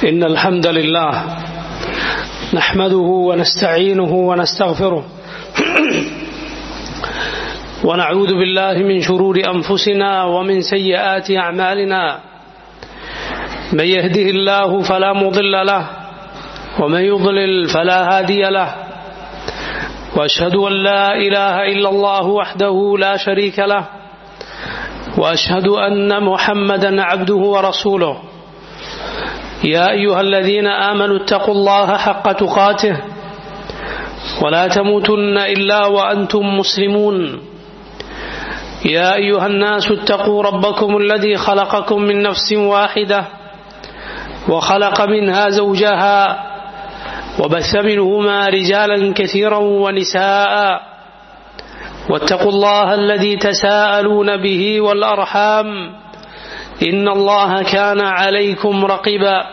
إن الحمد لله نحمده ونستعينه ونستغفره ونعوذ بالله من شرور أنفسنا ومن سيئات أعمالنا من يهده الله فلا مضل له ومن يضلل فلا هادي له وأشهد أن لا إله إلا الله وحده لا شريك له وأشهد أن محمدا عبده ورسوله يا أيها الذين آمنوا اتقوا الله حق تقاته ولا تموتن إلا وأنتم مسلمون يا أيها الناس اتقوا ربكم الذي خلقكم من نفس واحدة وخلق منها زوجها وبث منهما رجالا كثيرا ونساء واتقوا الله الذي تساءلون به والأرحام إن الله كان عليكم رقبا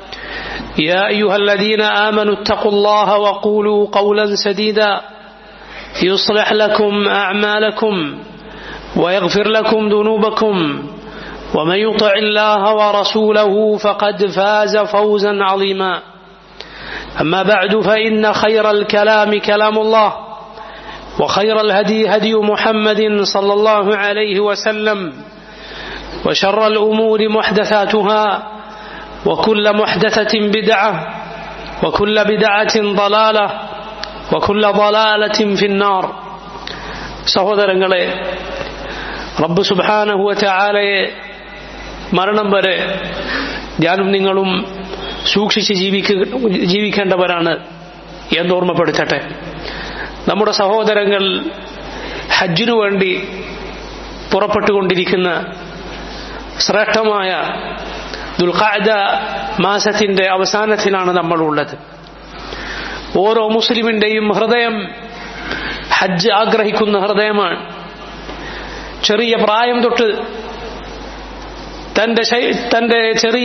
يا أيها الذين آمنوا اتقوا الله وقولوا قولا سديدا يصلح لكم أعمالكم ويغفر لكم ذنوبكم ومن يطع الله ورسوله فقد فاز فوزا عظيما أما بعد فإن خير الكلام كلام الله وخير الهدي هدي محمد صلى الله عليه وسلم وشر الأمور محدثاتها وكل محدثة بدعة وكل بدعة ضلالة وكل ضلالة في النار സഹോദരങ്ങളെ റബ്ബ് സുബാനഹുവ ചാലയെ മരണം വരെ ഞാനും നിങ്ങളും സൂക്ഷിച്ച് ജീവിക്ക ജീവിക്കേണ്ടവരാണ് എന്നോർമ്മപ്പെടുത്തട്ടെ നമ്മുടെ സഹോദരങ്ങൾ ഹജ്ജിനു വേണ്ടി പുറപ്പെട്ടുകൊണ്ടിരിക്കുന്ന ശ്രേഷ്ഠമായ ദുൽഖാദ മാസത്തിന്റെ അവസാനത്തിലാണ് നമ്മളുള്ളത് ഓരോ മുസ്ലിമിന്റെയും ഹൃദയം ഹജ്ജ് ആഗ്രഹിക്കുന്ന ഹൃദയമാണ് ചെറിയ പ്രായം തൊട്ട് തന്റെ തന്റെ ചെറിയ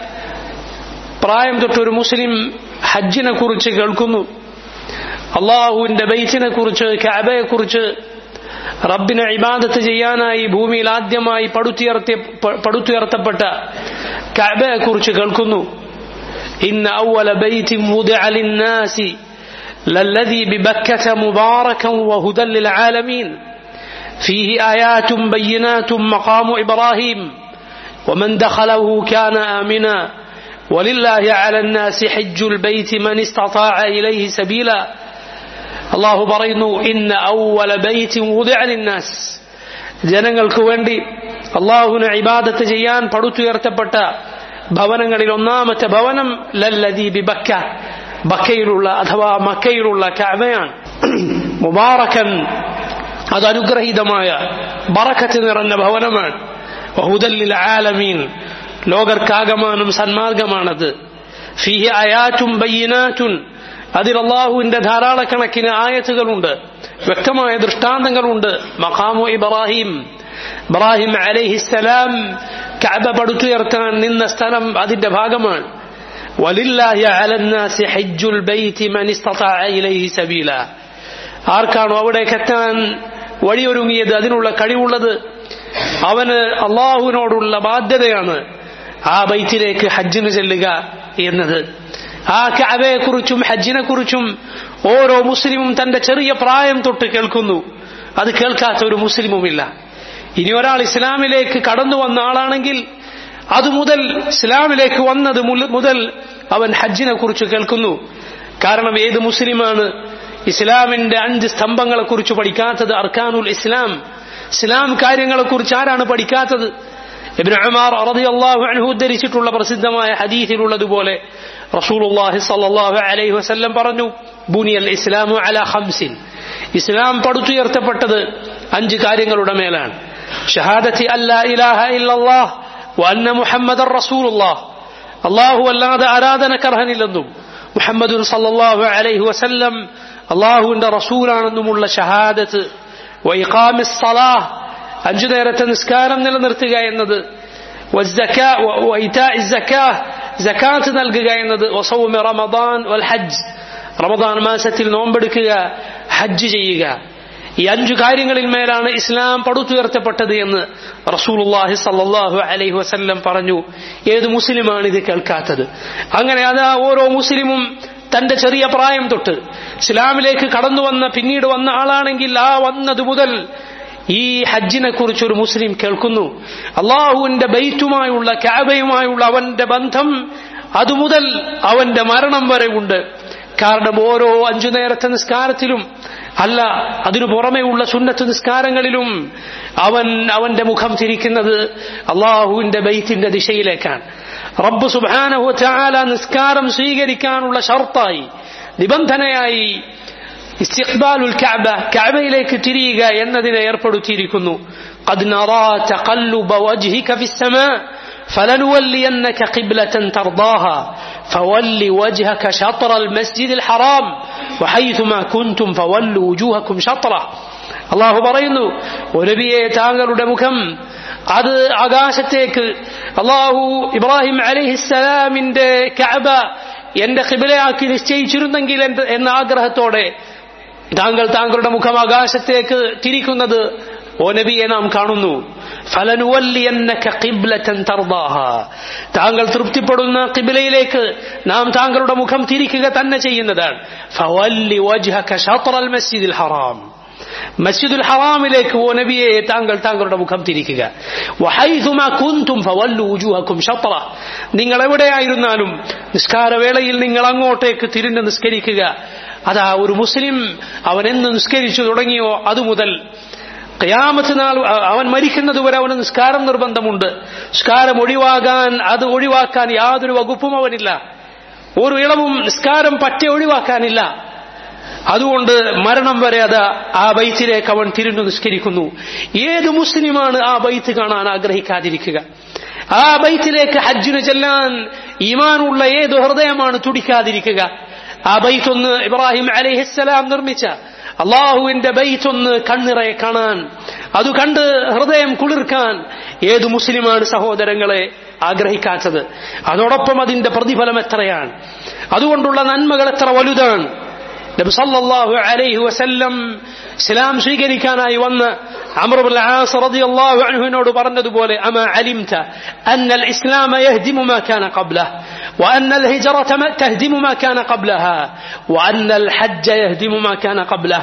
പ്രായം തൊട്ട് ഒരു മുസ്ലിം ഹജ്ജിനെ കുറിച്ച് കേൾക്കുന്നു അള്ളാഹുവിന്റെ ബൈറ്റിനെ കുറിച്ച് കാബയെ കുറിച്ച് റബ്ബിനെ ഇബാദത്ത് ചെയ്യാനായി ഭൂമിയിൽ ആദ്യമായി പടുത്തുയർത്തിയ പടുത്തുയർത്തപ്പെട്ട കാബയെ കുറിച്ച് കേൾക്കുന്നു ഇന്ന ഔവല ബൈത്തി മുദഅ ലിന്നാസി للذي ببكة مباركا وهدى للعالمين فيه آيات بينات مقام إبراهيم ومن دخله كان آمنا ولله على الناس حج البيت من استطاع إليه سبيلا അള്ളാഹു പറയുന്നു ഇന്ന ഔവല ബൈത്തി ലിന്നാസ് ജനങ്ങൾക്ക് വേണ്ടി അള്ളാഹുവിനെ ഇബാദത്ത് ചെയ്യാൻ പടുത്തുയർത്തപ്പെട്ട ഭവനങ്ങളിൽ ഒന്നാമത്തെ ഭവനം ലല്ലദീ ബി ബക്ക ബക്കയിലുള്ള അഥവാ മക്കയിലുള്ള കഅബയാണ് മുബാറക്കൻ അത് അനുഗ്രഹീതമായ ബറക്കത്ത് നിറഞ്ഞ ഭവനമാണ് വഹുദല്ലിൽ ആലമീൻ ലോകർക്കാകമാനം സന്മാർഗമാണത് ഫിഹി അയാറ്റും ബയ്യനാറ്റുൻ അതിൽ അള്ളാഹുവിന്റെ ധാരാളക്കണക്കിന് ആയത്തുകളുണ്ട് വ്യക്തമായ ദൃഷ്ടാന്തങ്ങളുണ്ട് മഖാമു ഇബ്രാഹിം ഇബ്രാഹിം അലഹിസ്സലാം കഅബ പടുത്തുയർത്താൻ നിന്ന സ്ഥലം അതിന്റെ ഭാഗമാണ് വലില്ലാഹി അലന്നാസി ഹജ്ജുൽ ബൈത്തി മൻ ഇസ്തതാഅ ഇലൈഹി സബീല ആർക്കാണോ അവിടേക്ക് എത്താൻ വഴിയൊരുങ്ങിയത് അതിനുള്ള കഴിവുള്ളത് അവന് അള്ളാഹുവിനോടുള്ള ബാധ്യതയാണ് ആ ബൈത്തിലേക്ക് ഹജ്ജിന് ചെല്ലുക എന്നത് ആ കഅബയെ കുറിച്ചും ഹജ്ജിനെ കുറിച്ചും ഓരോ മുസ്ലിമും തന്റെ ചെറിയ പ്രായം തൊട്ട് കേൾക്കുന്നു അത് കേൾക്കാത്ത ഒരു മുസ്ലിമുമില്ല ഇനി ഒരാൾ ഇസ്ലാമിലേക്ക് കടന്നു വന്ന ആളാണെങ്കിൽ അതുമുതൽ ഇസ്ലാമിലേക്ക് വന്നത് മുതൽ അവൻ ഹജ്ജിനെ കുറിച്ച് കേൾക്കുന്നു കാരണം ഏത് മുസ്ലിമാണ് ഇസ്ലാമിന്റെ അഞ്ച് സ്തംഭങ്ങളെ കുറിച്ച് പഠിക്കാത്തത് അർക്കാനുൽ ഇസ്ലാം ഇസ്ലാം കാര്യങ്ങളെ കുറിച്ച് ആരാണ് പഠിക്കാത്തത് ഇബ്നു ഉമാർ റളിയല്ലാഹു അൻഹു ഉദ്ധരിച്ചിട്ടുള്ള പ്രസിദ്ധമായ ഹദീസിലുള്ളതുപോലെ റസൂലുള്ളാഹി സ്വല്ലല്ലാഹു അലൈഹി വസല്ലം പറഞ്ഞു ബുനിയൽ ഇസ്ലാമു അലാ ഖംസിൻ ഇസ്ലാം പടുത്തുയർത്തപ്പെട്ടത് അഞ്ച് കാര്യങ്ങളുടെ മേലാണ് ഷഹാദത്തി അല്ലാ ഇലാഹ ഇല്ലല്ലാഹ് വഅന്ന മുഹമ്മദർ റസൂലുള്ളാഹ് അല്ലാഹു അല്ലാതെ ആരാധനക്കർഹനില്ലെന്നും മുഹമ്മദുൻ സല്ലല്ലാഹു അലൈഹി വസല്ലം അള്ളാഹുവിന്റെ റസൂലാണെന്നുമുള്ള ഷഹാദത്ത് വൈഖാമിസ് സലാഹ് അഞ്ചു നേരത്തെ നിസ്കാരം നിലനിർത്തുക എന്നത് ജക്കാത്ത് നൽകുക എന്നത് വസൗമി റമദാൻ വൽ ഹജ്ജ് റമദാൻ മാസത്തിൽ നോമ്പെടുക്കുക ഹജ്ജ് ചെയ്യുക ഈ അഞ്ചു കാര്യങ്ങളിൽ മേലാണ് ഇസ്ലാം പടുത്തുയർത്തപ്പെട്ടത് എന്ന് റസൂലുള്ളാഹി സല്ലല്ലാഹു അലൈഹി വസല്ലം പറഞ്ഞു ഏത് മുസ്ലിമാണ് ഇത് കേൾക്കാത്തത് അങ്ങനെ അതാ ഓരോ മുസ്ലിമും തന്റെ ചെറിയ പ്രായം തൊട്ട് ഇസ്ലാമിലേക്ക് കടന്നു വന്ന പിന്നീട് വന്ന ആളാണെങ്കിൽ ആ വന്നത് മുതൽ ഈ ഹജ്ജിനെ കുറിച്ച് ഒരു മുസ്ലിം കേൾക്കുന്നു അള്ളാഹുവിന്റെ ബൈറ്റുമായുള്ള ക്യാബയുമായുള്ള അവന്റെ ബന്ധം അതുമുതൽ അവന്റെ മരണം വരെ ഉണ്ട് കാരണം ഓരോ അഞ്ചു നേരത്തെ നിസ്കാരത്തിലും അല്ല അതിനു പുറമെയുള്ള സുന്നത്ത് നിസ്കാരങ്ങളിലും അവൻ അവന്റെ മുഖം തിരിക്കുന്നത് അള്ളാഹുവിന്റെ ബൈത്തിന്റെ ദിശയിലേക്കാണ് റബ്ബ് സുബാനഹു ചാല നിസ്കാരം സ്വീകരിക്കാനുള്ള ഷർത്തായി നിബന്ധനയായി ഇസ്തിഖ്ബാലുൽ കഅബ കഅബയിലേക്ക് തിരിയുക എന്നതിനെ ഏർപ്പെടുത്തിയിരിക്കുന്നു قد نرى تقلب وجهك في السماء فلنولينك قبلة ترضاها فول وجهك شطر المسجد الحرام وحيثما كنتم فولوا وجوهكم شطره അള്ളാഹു പറയുന്നു ഒരബിയെ താങ്കളുടെ മുഖം അത് ആകാശത്തേക്ക് അള്ളാഹു ഇബ്രാഹിം അലഹിസ്സലാമിന്റെ കഅബ എന്റെ ഖിബിലയാക്കി നിശ്ചയിച്ചിരുന്നെങ്കിൽ എന്ന ആഗ്രഹത്തോടെ താങ്കൾ താങ്കളുടെ മുഖം ആകാശത്തേക്ക് തിരിക്കുന്നത് ഓ നബിയെ നാം കാണുന്നു താങ്കൾ തൃപ്തിപ്പെടുന്ന കിബിലയിലേക്ക് നാം താങ്കളുടെ മുഖം തിരിക്കുക തന്നെ ചെയ്യുന്നതാണ് ഹറാം മസ്ജിദുൽ ഹറാമിലേക്ക് ഓ നബിയെ താങ്കൾ താങ്കളുടെ മുഖം തിരിക്കുക നിങ്ങൾ എവിടെയായിരുന്നാലും നിസ്കാരവേളയിൽ നിങ്ങൾ അങ്ങോട്ടേക്ക് തിരിഞ്ഞ് നിസ്കരിക്കുക അതാ ഒരു മുസ്ലിം അവൻ എന്ന് നിസ്കരിച്ചു തുടങ്ങിയോ അതുമുതൽ കയാമത്ത് നാൾ അവൻ മരിക്കുന്നതുവരെ അവന് നിസ്കാരം നിർബന്ധമുണ്ട് നിസ്കാരം ഒഴിവാകാൻ അത് ഒഴിവാക്കാൻ യാതൊരു വകുപ്പും അവനില്ല ഒരു ഇളവും നിസ്കാരം പറ്റ ഒഴിവാക്കാനില്ല അതുകൊണ്ട് മരണം വരെ അത് ആ ബൈത്തിലേക്ക് അവൻ തിരിഞ്ഞു നിസ്കരിക്കുന്നു ഏത് മുസ്ലിമാണ് ആ ബൈത്ത് കാണാൻ ആഗ്രഹിക്കാതിരിക്കുക ആ ബൈത്തിലേക്ക് ഹജ്ജിന് ചെല്ലാൻ ഈമാനുള്ള ഏത് ഹൃദയമാണ് തുടിക്കാതിരിക്കുക ആ ബൈത്തൊന്ന് ഇബ്രാഹിം അലഹിസ്സലാം നിർമ്മിച്ച അള്ളാഹുവിന്റെ ബൈത്തൊന്ന് കണ്ണിറയെ കാണാൻ അത് കണ്ട് ഹൃദയം കുളിർക്കാൻ ഏത് മുസ്ലിമാണ് സഹോദരങ്ങളെ ആഗ്രഹിക്കാത്തത് അതോടൊപ്പം അതിന്റെ പ്രതിഫലം എത്രയാണ് അതുകൊണ്ടുള്ള നന്മകൾ എത്ര വലുതാണ് നബി സല്ലല്ലാഹു അലൈഹി വസല്ലം ഇസ്ലാം സ്വീകരിക്കാനായി വന്ന് അമർ ബിൻ ആസ് റളിയല്ലാഹു അൻഹുവിനോട് പറഞ്ഞതുപോലെ അമ അലിംത അന്ന അൽ ഇസ്ലാം യഹ്ദിമു മാ കാന ഖബ്ലഹു وأن الهجرة تهدم ما كان قبلها وأن الحج يهدم ما كان قبله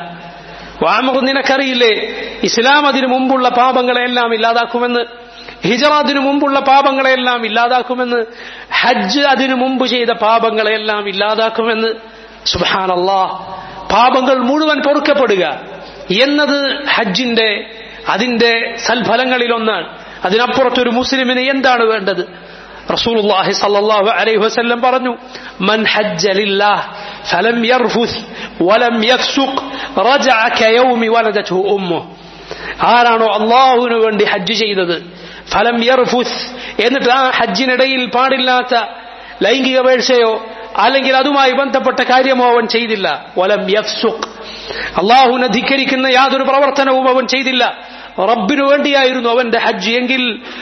وعمر നിനക്കറിയില്ലേ ഇസ്ലാം അതിനു മുമ്പുള്ള പാപങ്ങളെല്ലാം ഇല്ലാതാക്കുമെന്ന് ഹിജറ അതിനു മുമ്പുള്ള പാപങ്ങളെല്ലാം ഇല്ലാതാക്കുമെന്ന് ഹജ്ജ് അതിനു മുമ്പ് ചെയ്ത പാപങ്ങളെല്ലാം ഇല്ലാതാക്കുമെന്ന് സുബാനല്ലാ പാപങ്ങൾ മുഴുവൻ പൊറുക്കപ്പെടുക എന്നത് ഹജ്ജിന്റെ അതിന്റെ സൽഫലങ്ങളിലൊന്നാണ് അതിനപ്പുറത്തൊരു മുസ്ലിമിന് എന്താണ് വേണ്ടത് റസൂലുള്ളാഹി സല്ലല്ലാഹു അലൈഹി വസല്ലം പറഞ്ഞു മൻ ഹജ്ജ ലില്ലാഹ് ഫലം യർഫുസ് വലം യഫ്സുഖ് റജഅ കയൗമി വലദത്ഹു ഉമ്മുഹു ആരാണോ അള്ളാഹുവിന് വേണ്ടി ഹജ്ജ് ചെയ്തത് ഫലം യർഫുസ് എന്നിട്ട് ആ ഹജ്ജിനിടയിൽ പാടില്ലാത്ത ലൈംഗിക വീഴ്ചയോ അല്ലെങ്കിൽ അതുമായി ബന്ധപ്പെട്ട കാര്യമോ അവൻ ചെയ്തില്ല വലം യഫ്സുഖ് അള്ളാഹുവിനെ ധിക്കരിക്കുന്ന യാതൊരു പ്രവർത്തനവും അവൻ ചെയ്തില്ല റബ്ബിനു വേണ്ടിയായിരുന്നു അവന്റെ ഹജ്ജ് എങ്കിൽ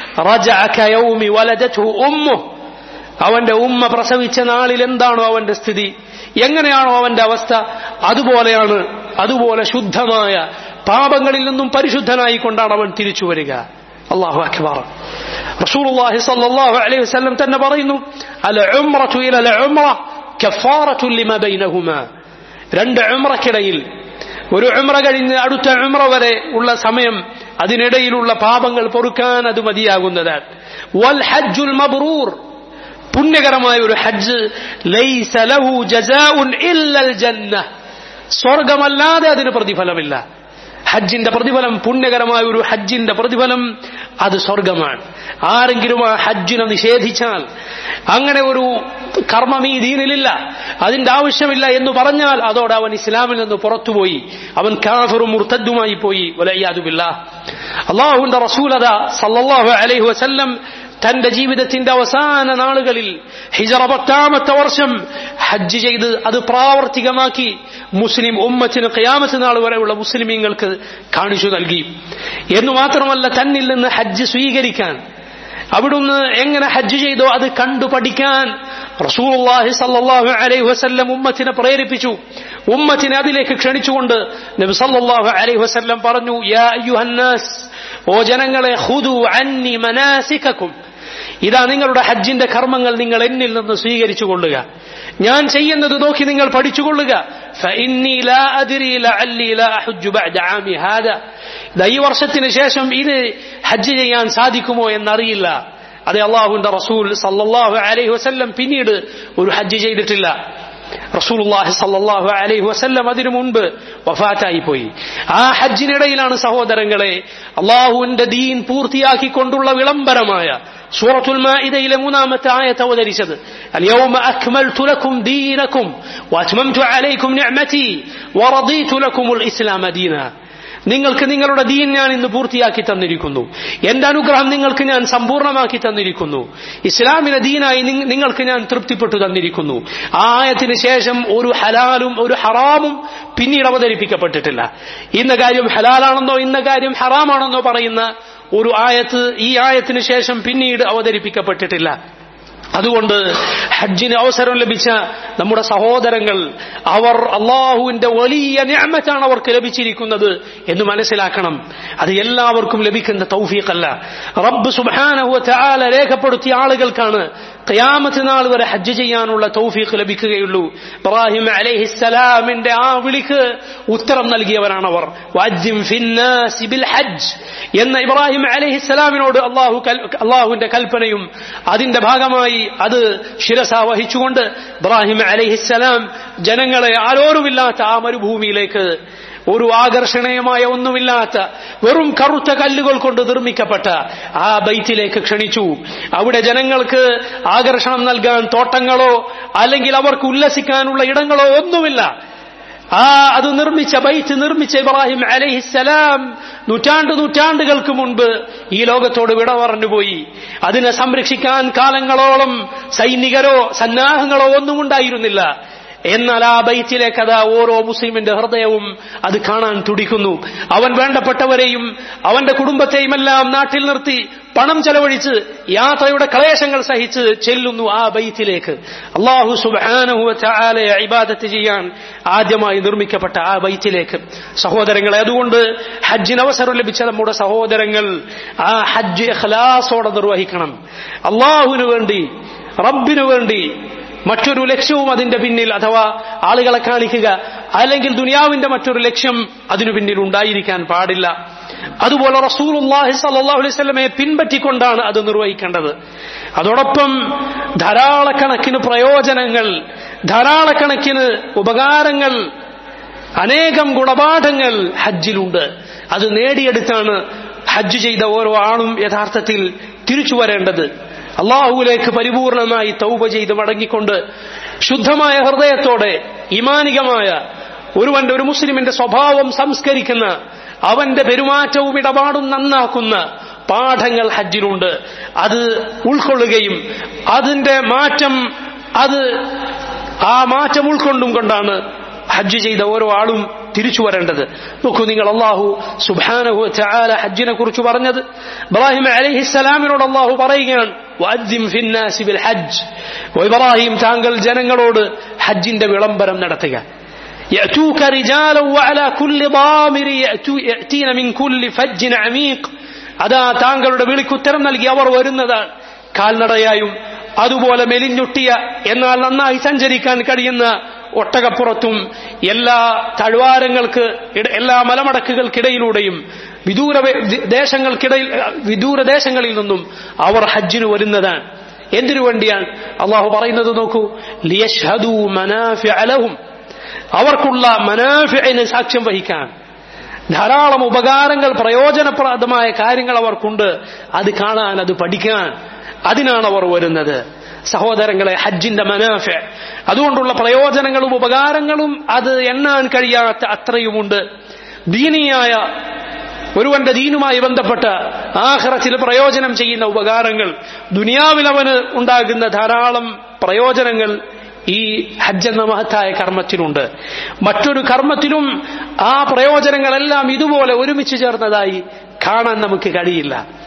അവന്റെ ഉമ്മ പ്രസവിച്ച നാളിൽ എന്താണോ അവന്റെ സ്ഥിതി എങ്ങനെയാണോ അവന്റെ അവസ്ഥ അതുപോലെയാണ് അതുപോലെ ശുദ്ധമായ പാപങ്ങളിൽ നിന്നും പരിശുദ്ധനായി കൊണ്ടാണ് അവൻ തിരിച്ചു വരിക അള്ളാഹു അക്ബാർ റസൂലുള്ളാഹി സ്വല്ലല്ലാഹു അലൈഹി വസല്ലം തന്നെ പറയുന്നു അൽ ഉംറതു ഇല അൽ ഉംറ കഫാറത്തു ലിമാ ബൈനഹുമാ രണ്ട് ഉംറക്കിടയിൽ ഒരു ഉംറ കഴിഞ്ഞ് അടുത്ത ഉംറ വരെ ഉള്ള സമയം അതിനിടയിലുള്ള പാപങ്ങൾ പൊറുക്കാൻ അത് മതിയാകുന്നതാണ് വൽ ഹജ്ജുൽ മബ്റൂർ പുണ്യകരമായ ഒരു ഹജ്ജ് ലൈസ ലഹു ജസാഉൻ ഇല്ലൽ ജന്ന സ്വർഗമല്ലാതെ അതിന് പ്രതിഫലമില്ല ഹജ്ജിന്റെ പ്രതിഫലം പുണ്യകരമായ ഒരു ഹജ്ജിന്റെ പ്രതിഫലം അത് സ്വർഗമാണ് ആരെങ്കിലും ആ ഹജ്ജിനെ നിഷേധിച്ചാൽ അങ്ങനെ ഒരു കർമ്മം ഈ ദീനിലില്ല അതിന്റെ ആവശ്യമില്ല എന്ന് പറഞ്ഞാൽ അതോടെ അവൻ ഇസ്ലാമിൽ നിന്ന് പുറത്തുപോയി അവൻ കാഫറും മുർത്തദ്ദുമായി പോയി വലയ്യാതുമില്ല അള്ളാഹുവിന്റെ റസൂലത സല്ലല്ലാഹു അലൈഹി വസല്ലം തന്റെ ജീവിതത്തിന്റെ അവസാന നാളുകളിൽ ഹിജറ പത്താമത്തെ വർഷം ഹജ്ജ് ചെയ്ത് അത് പ്രാവർത്തികമാക്കി മുസ്ലിം ഉമ്മത്തിന് ഖിയാമത്ത് നാൾ വരെയുള്ള മുസ്ലിമീങ്ങൾക്ക് കാണിച്ചു നൽകി എന്നു മാത്രമല്ല തന്നിൽ നിന്ന് ഹജ്ജ് സ്വീകരിക്കാൻ അവിടുന്ന് എങ്ങനെ ഹജ്ജ് ചെയ്തോ അത് കണ്ടു പഠിക്കാൻ റസൂലുള്ളാഹി സല്ലല്ലാഹു അലൈഹി വസല്ലം ഉമ്മത്തിനെ പ്രേരിപ്പിച്ചു ഉമ്മത്തിനെ അതിലേക്ക് ക്ഷണിച്ചുകൊണ്ട് നബി സല്ലല്ലാഹു അലൈഹി വസല്ലം പറഞ്ഞു യാ അയ്യുഹന്നാസ് ഓ ജനങ്ങളെ ഖുദു അന്നി മനാസികക്കും ഇതാ നിങ്ങളുടെ ഹജ്ജിന്റെ കർമ്മങ്ങൾ നിങ്ങൾ എന്നിൽ നിന്ന് സ്വീകരിച്ചു കൊള്ളുക ഞാൻ ചെയ്യുന്നത് നോക്കി നിങ്ങൾ പഠിച്ചുകൊള്ളുക فإني لا أدري لعلي لا أحج بعد عامي هذا ഇതാ ഈ വർഷത്തിന് ശേഷം ഇത് ഹജ്ജ് ചെയ്യാൻ സാധിക്കുമോ എന്നറിയില്ല അതെ അള്ളാഹുവിന്റെ റസൂൽ സല്ലല്ലാഹു അലൈഹി വസല്ലം പിന്നീട് ഒരു ഹജ്ജ് ചെയ്തിട്ടില്ല റസൂലുള്ളാഹി സല്ലല്ലാഹു അലൈഹി വസല്ലം അതിനു മുൻപ് വഫാറ്റായി പോയി ആ ഹജ്ജിനിടയിലാണ് സഹോദരങ്ങളെ അള്ളാഹുവിന്റെ ദീൻ പൂർത്തിയാക്കിക്കൊണ്ടുള്ള വിളംബരമായ സൂറത്തുൽ മാഇദയിലെ മൂന്നാമത്തെ ആയത്ത് അവതരിച്ചത് اليوم أكملت لكم دينكم وأتممت عليكم نعمتي ورضيت لكم الإسلام دينا നിങ്ങൾക്ക് നിങ്ങളുടെ ദീൻ ഞാൻ ഇന്ന് പൂർത്തിയാക്കി തന്നിരിക്കുന്നു എന്റെ അനുഗ്രഹം നിങ്ങൾക്ക് ഞാൻ സമ്പൂർണ്ണമാക്കി തന്നിരിക്കുന്നു ഇസ്ലാമിനെ ദീനായി നിങ്ങൾക്ക് ഞാൻ തൃപ്തിപ്പെട്ടു തന്നിരിക്കുന്നു ആ ആയത്തിന് ശേഷം ഒരു ഹലാലും ഒരു ഹറാമും പിന്നീട് അവതരിപ്പിക്കപ്പെട്ടിട്ടില്ല ഇന്ന കാര്യം ഹലാലാണെന്നോ ഇന്ന കാര്യം ഹറാമാണെന്നോ പറയുന്ന ഒരു ആയത്ത് ഈ ആയത്തിന് ശേഷം പിന്നീട് അവതരിപ്പിക്കപ്പെട്ടിട്ടില്ല അതുകൊണ്ട് ഹജ്ജിന് അവസരം ലഭിച്ച നമ്മുടെ സഹോദരങ്ങൾ അവർ അള്ളാഹുവിന്റെ വലിയ ഞാമത്താണ് അവർക്ക് ലഭിച്ചിരിക്കുന്നത് എന്ന് മനസ്സിലാക്കണം അത് എല്ലാവർക്കും ലഭിക്കുന്ന തൗഫീഖല്ല റബ്ബ് സുബാനഹുവ ചാല രേഖപ്പെടുത്തിയ ആളുകൾക്കാണ് ഖിയാമത്ത് നാൾ വരെ ഹജ്ജ് ചെയ്യാനുള്ള തൗഫീഖ് ലഭിക്കുകയുള്ളൂ ഇബ്രാഹിം അലൈഹിസ്സലാമിന്റെ ആ വിളിക്ക് ഉത്തരം നൽകിയവരാണവർ ഹജ്ജ് എന്ന ഇബ്രാഹിം അലൈഹിസ്സലാമിനോട് അള്ളാഹു അള്ളാഹുവിന്റെ കൽപ്പനയും അതിന്റെ ഭാഗമായി അത് ശിരസ വഹിച്ചുകൊണ്ട് ഇബ്രാഹിം അലൈഹിസ്സലാം ജനങ്ങളെ ആരോരുമില്ലാത്ത ആ മരുഭൂമിയിലേക്ക് ഒരു ആകർഷണീയമായ ഒന്നുമില്ലാത്ത വെറും കറുത്ത കല്ലുകൾ കൊണ്ട് നിർമ്മിക്കപ്പെട്ട ആ ബൈറ്റിലേക്ക് ക്ഷണിച്ചു അവിടെ ജനങ്ങൾക്ക് ആകർഷണം നൽകാൻ തോട്ടങ്ങളോ അല്ലെങ്കിൽ അവർക്ക് ഉല്ലസിക്കാനുള്ള ഇടങ്ങളോ ഒന്നുമില്ല ആ അത് നിർമ്മിച്ച ബൈറ്റ് നിർമ്മിച്ച ഇബ്രാഹിം അലഹിസലാം നൂറ്റാണ്ട് നൂറ്റാണ്ടുകൾക്ക് മുൻപ് ഈ ലോകത്തോട് വിട പറഞ്ഞുപോയി അതിനെ സംരക്ഷിക്കാൻ കാലങ്ങളോളം സൈനികരോ സന്നാഹങ്ങളോ ഒന്നും ഉണ്ടായിരുന്നില്ല എന്നാൽ ആ ബൈറ്റിലേക്ക് അതാ ഓരോ മുസ്ലിമിന്റെ ഹൃദയവും അത് കാണാൻ തുടിക്കുന്നു അവൻ വേണ്ടപ്പെട്ടവരെയും അവന്റെ കുടുംബത്തെയും എല്ലാം നാട്ടിൽ നിർത്തി പണം ചെലവഴിച്ച് യാത്രയുടെ ക്ലേശങ്ങൾ സഹിച്ച് ചെല്ലുന്നു ആ ബൈത്തിലേക്ക് അള്ളാഹു സുബാനുഹുലെ ഇബാദത്ത് ചെയ്യാൻ ആദ്യമായി നിർമ്മിക്കപ്പെട്ട ആ ബൈത്തിലേക്ക് സഹോദരങ്ങളെ അതുകൊണ്ട് ഹജ്ജിന് അവസരം ലഭിച്ച നമ്മുടെ സഹോദരങ്ങൾ ആ ഹജ്ജ് ഖലാസോടെ നിർവഹിക്കണം അള്ളാഹുവിനു വേണ്ടി റബ്ബിനു വേണ്ടി മറ്റൊരു ലക്ഷ്യവും അതിന്റെ പിന്നിൽ അഥവാ ആളുകളെ കാണിക്കുക അല്ലെങ്കിൽ ദുനിയാവിന്റെ മറ്റൊരു ലക്ഷ്യം അതിനു പിന്നിൽ ഉണ്ടായിരിക്കാൻ പാടില്ല അതുപോലെ റസൂലുല്ലാഹി സല്ലല്ലാഹു അലൈഹി വസല്ലമയെ പിൻപറ്റിക്കൊണ്ടാണ് അത് നിർവഹിക്കേണ്ടത് അതോടൊപ്പം ധാരാളക്കണക്കിന് പ്രയോജനങ്ങൾ ധാരാളക്കണക്കിന് ഉപകാരങ്ങൾ അനേകം ഗുണപാഠങ്ങൾ ഹജ്ജിലുണ്ട് അത് നേടിയെടുത്താണ് ഹജ്ജ് ചെയ്ത ഓരോ ആളും യഥാർത്ഥത്തിൽ തിരിച്ചു വരേണ്ടത് അള്ളാഹുവിലേക്ക് പരിപൂർണമായി തൗബ ചെയ്ത് മടങ്ങിക്കൊണ്ട് ശുദ്ധമായ ഹൃദയത്തോടെ ഇമാനികമായ ഒരുവന്റെ ഒരു മുസ്ലിമിന്റെ സ്വഭാവം സംസ്കരിക്കുന്ന അവന്റെ പെരുമാറ്റവും ഇടപാടും നന്നാക്കുന്ന പാഠങ്ങൾ ഹജ്ജിലുണ്ട് അത് ഉൾക്കൊള്ളുകയും അതിന്റെ മാറ്റം അത് ആ മാറ്റം ഉൾക്കൊണ്ടും കൊണ്ടാണ് ഹജ്ജ് ചെയ്ത ഓരോ ആളും തിരിച്ചു വരേണ്ടത് നോക്കൂ നിങ്ങൾ അള്ളാഹു സുബാനഹു ചാല ഹജ്ജിനെ കുറിച്ച് പറഞ്ഞത് ഇബ്രാഹിം അലഹിസ്സലാമിനോട് അള്ളാഹു പറയുകയാണ് ഹജ്ജ് ഇബ്രാഹിം താങ്കൾ ജനങ്ങളോട് ഹജ്ജിന്റെ വിളംബരം നടത്തുക يأتوك رجالا وعلى كل ضامر يأتين من كل فج عميق അതാ താങ്കളുടെ വിളിക്കുത്തരം നൽകി അവർ വരുന്നതാണ് കാൽനടയായും അതുപോലെ മെലിഞ്ഞൊട്ടിയ എന്നാൽ നന്നായി സഞ്ചരിക്കാൻ കഴിയുന്ന ഒട്ടകപ്പുറത്തും എല്ലാ താഴ്വാരങ്ങൾക്ക് എല്ലാ മലമടക്കുകൾക്കിടയിലൂടെയും വിദൂര ദേശങ്ങൾക്കിടയിൽ വിദൂര ദേശങ്ങളിൽ നിന്നും അവർ ഹജ്ജിന് വരുന്നതാണ് എന്തിനു വേണ്ടിയാണ് അള്ളാഹു പറയുന്നത് നോക്കൂ ലിയഷ്ഹദു മനാഫിഅലഹും അവർക്കുള്ള മനാഫിന് സാക്ഷ്യം വഹിക്കാൻ ധാരാളം ഉപകാരങ്ങൾ പ്രയോജനപ്രദമായ കാര്യങ്ങൾ അവർക്കുണ്ട് അത് കാണാൻ അത് പഠിക്കാൻ അതിനാണ് അവർ വരുന്നത് സഹോദരങ്ങളെ ഹജ്ജിന്റെ മനാഫ അതുകൊണ്ടുള്ള പ്രയോജനങ്ങളും ഉപകാരങ്ങളും അത് എണ്ണാൻ കഴിയാത്ത അത്രയുമുണ്ട് ദീനീയായ ഒരുവന്റെ ദീനുമായി ബന്ധപ്പെട്ട ആഹ്റത്തിൽ പ്രയോജനം ചെയ്യുന്ന ഉപകാരങ്ങൾ ദുനിയാവിൽ അവന് ഉണ്ടാകുന്ന ധാരാളം പ്രയോജനങ്ങൾ ഈ ഹജ്ജ് എന്ന മഹത്തായ കർമ്മത്തിലുണ്ട് മറ്റൊരു കർമ്മത്തിലും ആ പ്രയോജനങ്ങളെല്ലാം ഇതുപോലെ ഒരുമിച്ച് ചേർന്നതായി കാണാൻ നമുക്ക് കഴിയില്ല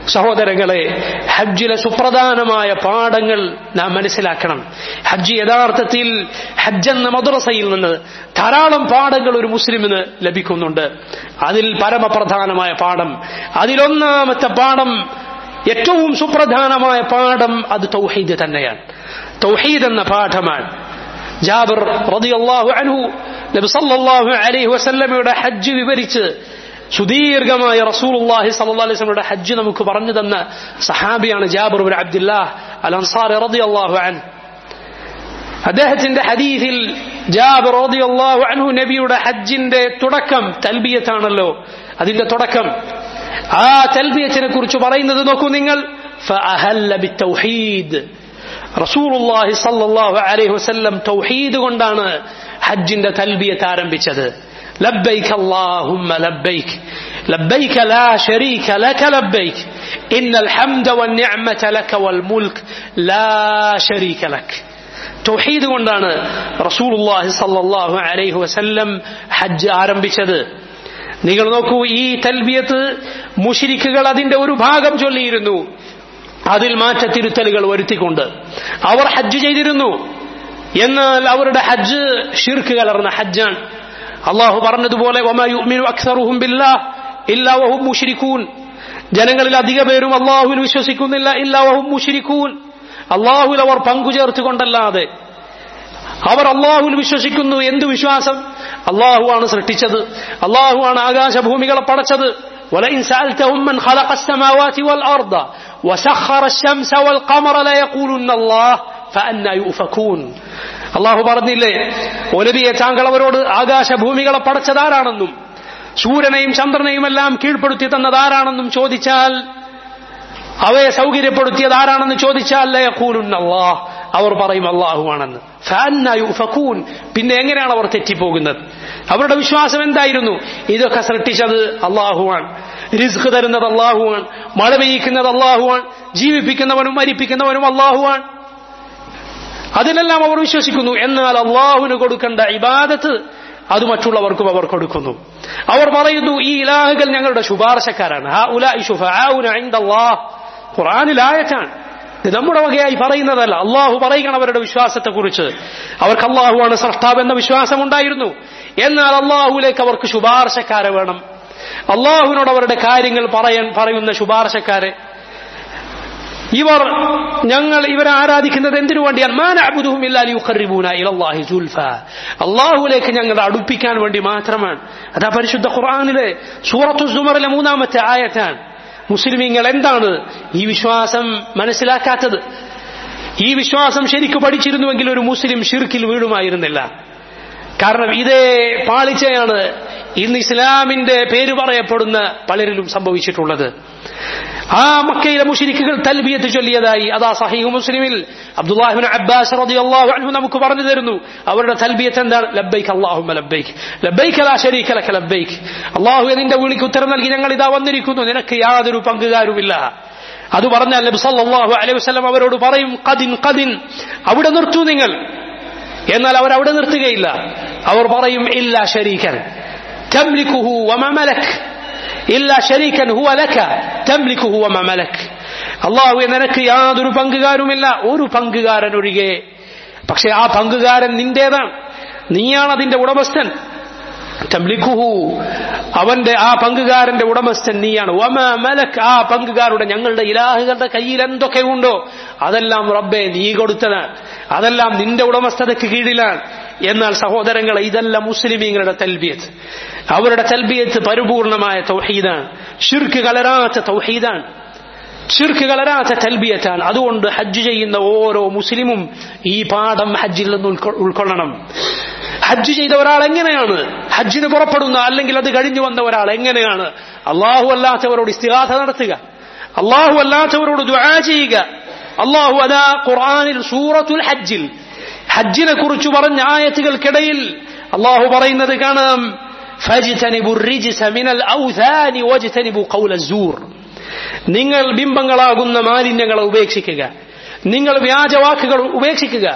സഹോദരങ്ങളെ ഹജ്ജിലെ സുപ്രധാനമായ പാഠങ്ങൾ നാം മനസ്സിലാക്കണം ഹജ്ജ് യഥാർത്ഥത്തിൽ ഹജ്ജ് എന്ന മദ്രസയിൽ നിന്ന് ധാരാളം പാഠങ്ങൾ ഒരു മുസ്ലിമിന് ലഭിക്കുന്നുണ്ട് അതിൽ പരമപ്രധാനമായ പാഠം അതിലൊന്നാമത്തെ പാഠം ഏറ്റവും സുപ്രധാനമായ പാഠം അത് തൗഹീദ് തന്നെയാണ് തൗഹീദ് എന്ന പാഠമാണ് ജാബിർ റളിയല്ലാഹു അൻഹു നബി സല്ലല്ലാഹു അലൈഹി വസല്ലമയുടെ ഹജ്ജ് വിവരിച്ച് സുദീർഘമായ റസൂലുള്ളാഹി സ്വല്ലല്ലാഹു അലൈഹി വസല്ലമയുടെ ഹജ്ജ് നമുക്ക് പറഞ്ഞു തന്ന സഹാബിയാണ് Jabir bin Abdullah al Ansari റളിയല്ലാഹു അൻഹു അദ്ദേഹത്തിന്റെ ഹദീസിൽ ജാബിർ റളിയല്ലാഹു അൻഹു നബിയുടെ ഹജ്ജിന്റെ തുടക്കം തൽബിയത്താണല്ലോ അതിന്റെ തുടക്കം ആ തൽബിയത്തിനെ കുറിച്ച് പറയുന്നത് നോക്കൂ നിങ്ങൾ فأهل بالتوحيد റസൂലുള്ളാഹി സല്ലല്ലാഹു അലൈഹി വസല്ലം തൗഹീദ് കൊണ്ടാണ് ഹജ്ജിന്റെ തൽബിയത്ത് ആരംഭിച്ചത് لبيك اللهم لبيك لبيك لا شريك لك لبيك إن الحمد والنعمة لك والملك لا شريك لك തൗഹീദ് കൊണ്ടാണ് റസൂലുള്ളാഹി സല്ലല്ലാഹു അലൈഹി വസല്ലം ഹജ്ജ് ആരംഭിച്ചത് നിങ്ങൾ നോക്കൂ ഈ തൽബിയത്ത് മുഷിരിക്കുകൾ അതിന്റെ ഒരു ഭാഗം ചൊല്ലിയിരുന്നു അതിൽ മാറ്റത്തിരുത്തലുകൾ വരുത്തിക്കൊണ്ട് അവർ ഹജ്ജ് ചെയ്തിരുന്നു എന്നാൽ അവരുടെ ഹജ്ജ് ഷിർക്ക് കലർന്ന ഹജ്ജാണ് അള്ളാഹു പറഞ്ഞതുപോലെ ജനങ്ങളിൽ അധിക പേരും അള്ളാഹുവിൽ വിശ്വസിക്കുന്നില്ല ഇല്ലാവഹും മുഷിരിക്കൂൻ അള്ളാഹുൽ അവർ പങ്കുചേർത്തുകൊണ്ടല്ലാതെ അവർ അള്ളാഹുൽ വിശ്വസിക്കുന്നു എന്ത് വിശ്വാസം അള്ളാഹുവാണ് സൃഷ്ടിച്ചത് അള്ളാഹുവാണ് ആകാശഭൂമികളെ പടച്ചത് ولئن سألتهم من خلق السماوات والأرض وسخر الشمس والقمر ليقولن الله فأنا يؤفكون അള്ളാഹു പറഞ്ഞില്ലേ ഒലബിയെ താങ്കൾ അവരോട് ആകാശഭൂമികളെ പടച്ചതാരാണെന്നും സൂര്യനെയും ചന്ദ്രനെയും എല്ലാം കീഴ്പ്പെടുത്തി തന്നതാരാണെന്നും ചോദിച്ചാൽ അവയെ സൗകര്യപ്പെടുത്തിയത് ആരാണെന്ന് ചോദിച്ചാൽ ലയക്കൂലുന്നല്ലാഹ് അവർ പറയും അള്ളാഹുവാണെന്ന് ഫാൻ പിന്നെ എങ്ങനെയാണ് അവർ തെറ്റിപ്പോകുന്നത് അവരുടെ വിശ്വാസം എന്തായിരുന്നു ഇതൊക്കെ സൃഷ്ടിച്ചത് അള്ളാഹുവാണ് റിസ്ക് തരുന്നത് അള്ളാഹുവാണ് മഴ പെയ്യിക്കുന്നത് അള്ളാഹുവാണ് ജീവിപ്പിക്കുന്നവനും മരിപ്പിക്കുന്നവനും അള്ളാഹുവാണ് അതിനെല്ലാം അവർ വിശ്വസിക്കുന്നു എന്നാൽ അള്ളാഹുവിന് കൊടുക്കേണ്ട ഇബാദത്ത് അത് മറ്റുള്ളവർക്കും അവർ കൊടുക്കുന്നു അവർ പറയുന്നു ഈ ഇലാഹുകൾ ഞങ്ങളുടെ ശുപാർശക്കാരാണ് ഖുറാനിലായറ്റാണ് ഇത് നമ്മുടെ വകയായി പറയുന്നതല്ല അള്ളാഹു പറയുകയാണ് അവരുടെ വിശ്വാസത്തെക്കുറിച്ച് അവർക്ക് അള്ളാഹുവാണ് സൃഷ്ടാവ് എന്ന വിശ്വാസം ഉണ്ടായിരുന്നു എന്നാൽ അള്ളാഹുലേക്ക് അവർക്ക് ശുപാർശക്കാരെ വേണം അള്ളാഹുവിനോട് അവരുടെ കാര്യങ്ങൾ പറയാൻ പറയുന്ന ശുപാർശക്കാരെ ഇവർ ഞങ്ങൾ ഇവരെ ആരാധിക്കുന്നത് എന്തിനു വേണ്ടിയാണ് അള്ളാഹുലേക്ക് ഞങ്ങൾ അടുപ്പിക്കാൻ വേണ്ടി മാത്രമാണ് അതാ പരിശുദ്ധ ഖുർആാനിലെ സൂറത്തു സുമറിലെ മൂന്നാമത്തെ ആയത്താണ് മുസ്ലിമീങ്ങൾ എന്താണ് ഈ വിശ്വാസം മനസ്സിലാക്കാത്തത് ഈ വിശ്വാസം ശരിക്കു പഠിച്ചിരുന്നുവെങ്കിൽ ഒരു മുസ്ലിം ഷിർക്കിൽ വീഴുമായിരുന്നില്ല കാരണം ഇതേ പാളിച്ചയാണ് ഇന്ന് ഇസ്ലാമിന്റെ പേര് പറയപ്പെടുന്ന പലരിലും സംഭവിച്ചിട്ടുള്ളത് ആ മക്കയിലെ മുഷിരിക്കുകൾ തൽബിയത്ത് ചൊല്ലിയതായി അതാ സഹീഹ് മുസ്ലിമിൽ അബ്ദുല്ലാഹിബിൻ അബ്ബാസ് റളിയല്ലാഹു അൻഹു നമുക്ക് പറഞ്ഞു തരുന്നു അവരുടെ തൽബിയത്ത് എന്താണ് ലബ്ബൈക്ക് അല്ലാഹുമ്മ ലബ്ബൈക്ക് ലബ്ബൈക്ക് ലാ ശരീക ലക ലബ്ബൈക്ക് അല്ലാഹു നിന്റെ വിളിക്ക് ഉത്തരം നൽകി ഞങ്ങൾ ഇതാ വന്നിരിക്കുന്നു നിനക്ക് യാതൊരു പങ്കുകാരുമില്ല അത് പറഞ്ഞാൽ നബി സല്ലല്ലാഹു അലൈഹി വസല്ലം അവരോട് പറയും ഖദിൻ ഖദിൻ അവിടെ നിർത്തൂ നിങ്ങൾ എന്നാൽ അവർ അവിടെ നിർത്തുകയില്ല അവർ പറയും ഇല്ല ശരീകൻ തംലിക്കുഹു വമ മലക് ഇല്ല ശരീക്കൻ ഹുവ ലക തംലിക്കുഹു വമ മലക് അള്ളാഹു നിനക്ക് യാതൊരു പങ്കുകാരുമില്ല ഒരു പങ്കുകാരൻ ഒഴികെ പക്ഷെ ആ പങ്കുകാരൻ നിന്റേതാണ് നീയാണ് അതിന്റെ ഉടമസ്ഥൻ തംലിക്കുഹു അവന്റെ ആ പങ്കുകാരന്റെ ഉടമസ്ഥൻ നീയാണ് വമ മലക് ആ പങ്കുകാരുടെ ഞങ്ങളുടെ ഇലാഹുകളുടെ കയ്യിൽ എന്തൊക്കെ ഉണ്ടോ അതെല്ലാം റബ്ബെ നീ കൊടുത്തതാണ് അതെല്ലാം നിന്റെ ഉടമസ്ഥതയ്ക്ക് കീഴിലാണ് എന്നാൽ സഹോദരങ്ങളെ ഇതല്ല മുസ്ലിമീങ്ങളുടെ തൽബിയത്ത് അവരുടെ തൽബിയത്ത് പരിപൂർണമായ തൗഹീദാണ് ഷിർക്ക് കലരാത്ത തൗഹീദാണ് ഷിർക്ക് കലരാത്ത തൽബിയത്താണ് അതുകൊണ്ട് ഹജ്ജ് ചെയ്യുന്ന ഓരോ മുസ്ലിമും ഈ പാഠം ഹജ്ജിൽ നിന്ന് ഉൾക്കൊള്ളണം ഹജ്ജ് ചെയ്ത ഒരാൾ എങ്ങനെയാണ് ഹജ്ജിന് പുറപ്പെടുന്ന അല്ലെങ്കിൽ അത് കഴിഞ്ഞു വന്ന ഒരാൾ എങ്ങനെയാണ് അള്ളാഹു അല്ലാത്തവരോട് ഇസ്തിഹാസ നടത്തുക അള്ളാഹു അല്ലാത്തവരോട് ദുആ ചെയ്യുക അള്ളാഹു അതാ ഖുർആനിൽ സൂറത്തുൽ ഹജ്ജിൽ ഹജ്ജിനെ കുറിച്ച് പറഞ്ഞ ആയത്തുകൾക്കിടയിൽ അള്ളാഹു പറയുന്നത് കാണാം നിങ്ങൾ ബിംബങ്ങളാകുന്ന മാലിന്യങ്ങളെ ഉപേക്ഷിക്കുക നിങ്ങൾ വ്യാജവാക്കുകൾ ഉപേക്ഷിക്കുക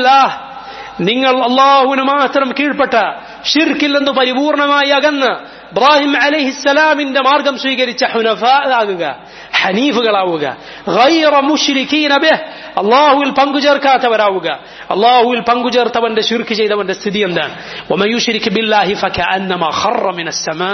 നിങ്ങൾ അള്ളാഹുവിന് മാത്രം കീഴ്പ്പെട്ട ഷിർക്കിൽ നിന്ന് പരിപൂർണമായി അകന്ന് ഇബ്രാഹിം അലഹിസ്സലാമിന്റെ മാർഗം സ്വീകരിച്ച ഹുനഫ ആകുക ഹനീഫുകളാവുക ഗൈറ മുശ്രിക്കീന ബിഹ് അള്ളാഹുവിൽ പങ്കുചേർക്കാത്തവരാവുക അള്ളാഹുവിൽ പങ്കുചേർത്തവന്റെ ശിർക്ക് ചെയ്തവന്റെ സ്ഥിതി എന്താണ് വമയുശ്രിക്ക് ബില്ലാഹി ഫകഅന്നമ ഖറ മിനസ് സമാ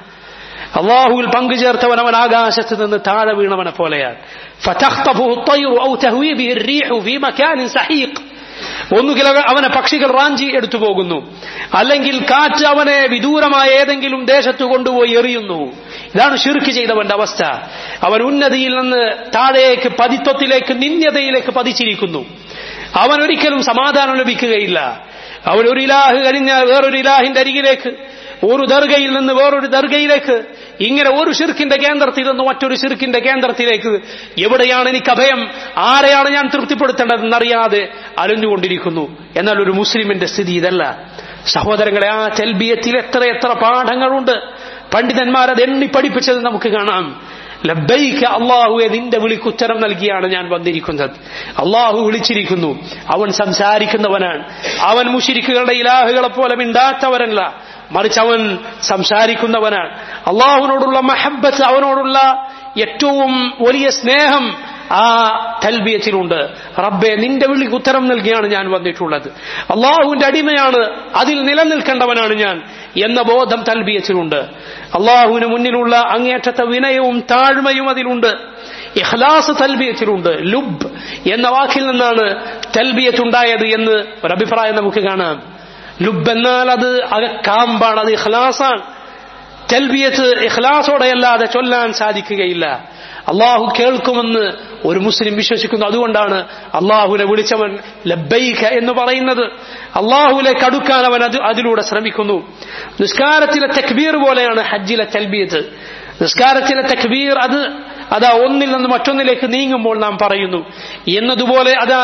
അള്ളാഹുവിൽ പങ്കുചേർത്തവൻ അവൻ ആകാശത്ത് നിന്ന് താഴെ വീണവനെ പോലെയാണ് ഫതഖ്തഫുഹു الطير أو تهوي به الريح في مكان سحيق ഒന്നുകിൽ അവനെ പക്ഷികൾ റാഞ്ചി എടുത്തു പോകുന്നു അല്ലെങ്കിൽ കാറ്റ് അവനെ വിദൂരമായ ഏതെങ്കിലും ദേശത്ത് കൊണ്ടുപോയി എറിയുന്നു ഇതാണ് ഷിർക്ക് ചെയ്തവന്റെ അവസ്ഥ അവൻ ഉന്നതിയിൽ നിന്ന് താഴേക്ക് പതിത്വത്തിലേക്ക് നിന്യതയിലേക്ക് പതിച്ചിരിക്കുന്നു അവൻ ഒരിക്കലും സമാധാനം ലഭിക്കുകയില്ല അവൻ ഒരു ഇലാഹ് കഴിഞ്ഞാൽ വേറൊരു ഇലാഹിന്റെ അരികിലേക്ക് ഒരു ദർഗയിൽ നിന്ന് വേറൊരു ദർഗയിലേക്ക് ഇങ്ങനെ ഒരു ഷിർക്കിന്റെ കേന്ദ്രത്തിൽ നിന്ന് മറ്റൊരു ഷിർക്കിന്റെ കേന്ദ്രത്തിലേക്ക് എവിടെയാണ് എനിക്ക് അഭയം ആരെയാണ് ഞാൻ തൃപ്തിപ്പെടുത്തേണ്ടതെന്നറിയാതെ അലഞ്ഞുകൊണ്ടിരിക്കുന്നു എന്നാൽ ഒരു മുസ്ലിമിന്റെ സ്ഥിതി ഇതല്ല സഹോദരങ്ങളെ ആ തെൽബിയത്തിൽ എത്ര എത്ര പാഠങ്ങളുണ്ട് പണ്ഡിതന്മാരത് എണ്ണി പഠിപ്പിച്ചത് നമുക്ക് കാണാം ലബൈക്ക് അള്ളാഹുവെ നിന്റെ വിളിക്കുത്തരം നൽകിയാണ് ഞാൻ വന്നിരിക്കുന്നത് അള്ളാഹു വിളിച്ചിരിക്കുന്നു അവൻ സംസാരിക്കുന്നവനാണ് അവൻ മുഷിരിക്കുകളുടെ ഇലാഹുകളെ പോലെ മിണ്ടാത്തവരല്ല മറിച്ച് അവൻ സംസാരിക്കുന്നവനാണ് അള്ളാഹുവിനോടുള്ള മഹബത്ത് അവനോടുള്ള ഏറ്റവും വലിയ സ്നേഹം ആ തൽബിയത്തിലുണ്ട് റബ്ബെ നിന്റെ വിളിക്ക് ഉത്തരം നൽകിയാണ് ഞാൻ വന്നിട്ടുള്ളത് അള്ളാഹുവിന്റെ അടിമയാണ് അതിൽ നിലനിൽക്കേണ്ടവനാണ് ഞാൻ എന്ന ബോധം തൽബിയത്തിലുണ്ട് അള്ളാഹുവിന് മുന്നിലുള്ള അങ്ങേറ്റത്തെ വിനയവും താഴ്മയും അതിലുണ്ട് ഇഖ്ലാസ് തൽബിയത്തിലുണ്ട് ലുബ് എന്ന വാക്കിൽ നിന്നാണ് തൽബിയത്തുണ്ടായത് എന്ന് ഒരു അഭിപ്രായം നമുക്ക് കാണാം ലുബ് എന്നാൽ അത് അകക്കാമ്പാണ് അത് ഇഖ്ലാസാണ് തെൽബിയത്ത് ഇഖ്ലാസോടെ അല്ലാതെ ചൊല്ലാൻ സാധിക്കുകയില്ല അള്ളാഹു കേൾക്കുമെന്ന് ഒരു മുസ്ലിം വിശ്വസിക്കുന്നു അതുകൊണ്ടാണ് അള്ളാഹുവിനെ വിളിച്ചവൻ ലബൈഖ എന്ന് പറയുന്നത് അള്ളാഹുവിലേക്ക് അടുക്കാൻ അവൻ അത് അതിലൂടെ ശ്രമിക്കുന്നു നിസ്കാരത്തിലെ തക്ബീർ പോലെയാണ് ഹജ്ജിലെ തെൽബിയത്ത് നിസ്കാരത്തിലെ തക്ബീർ അത് അതാ ഒന്നിൽ നിന്ന് മറ്റൊന്നിലേക്ക് നീങ്ങുമ്പോൾ നാം പറയുന്നു എന്നതുപോലെ അതാ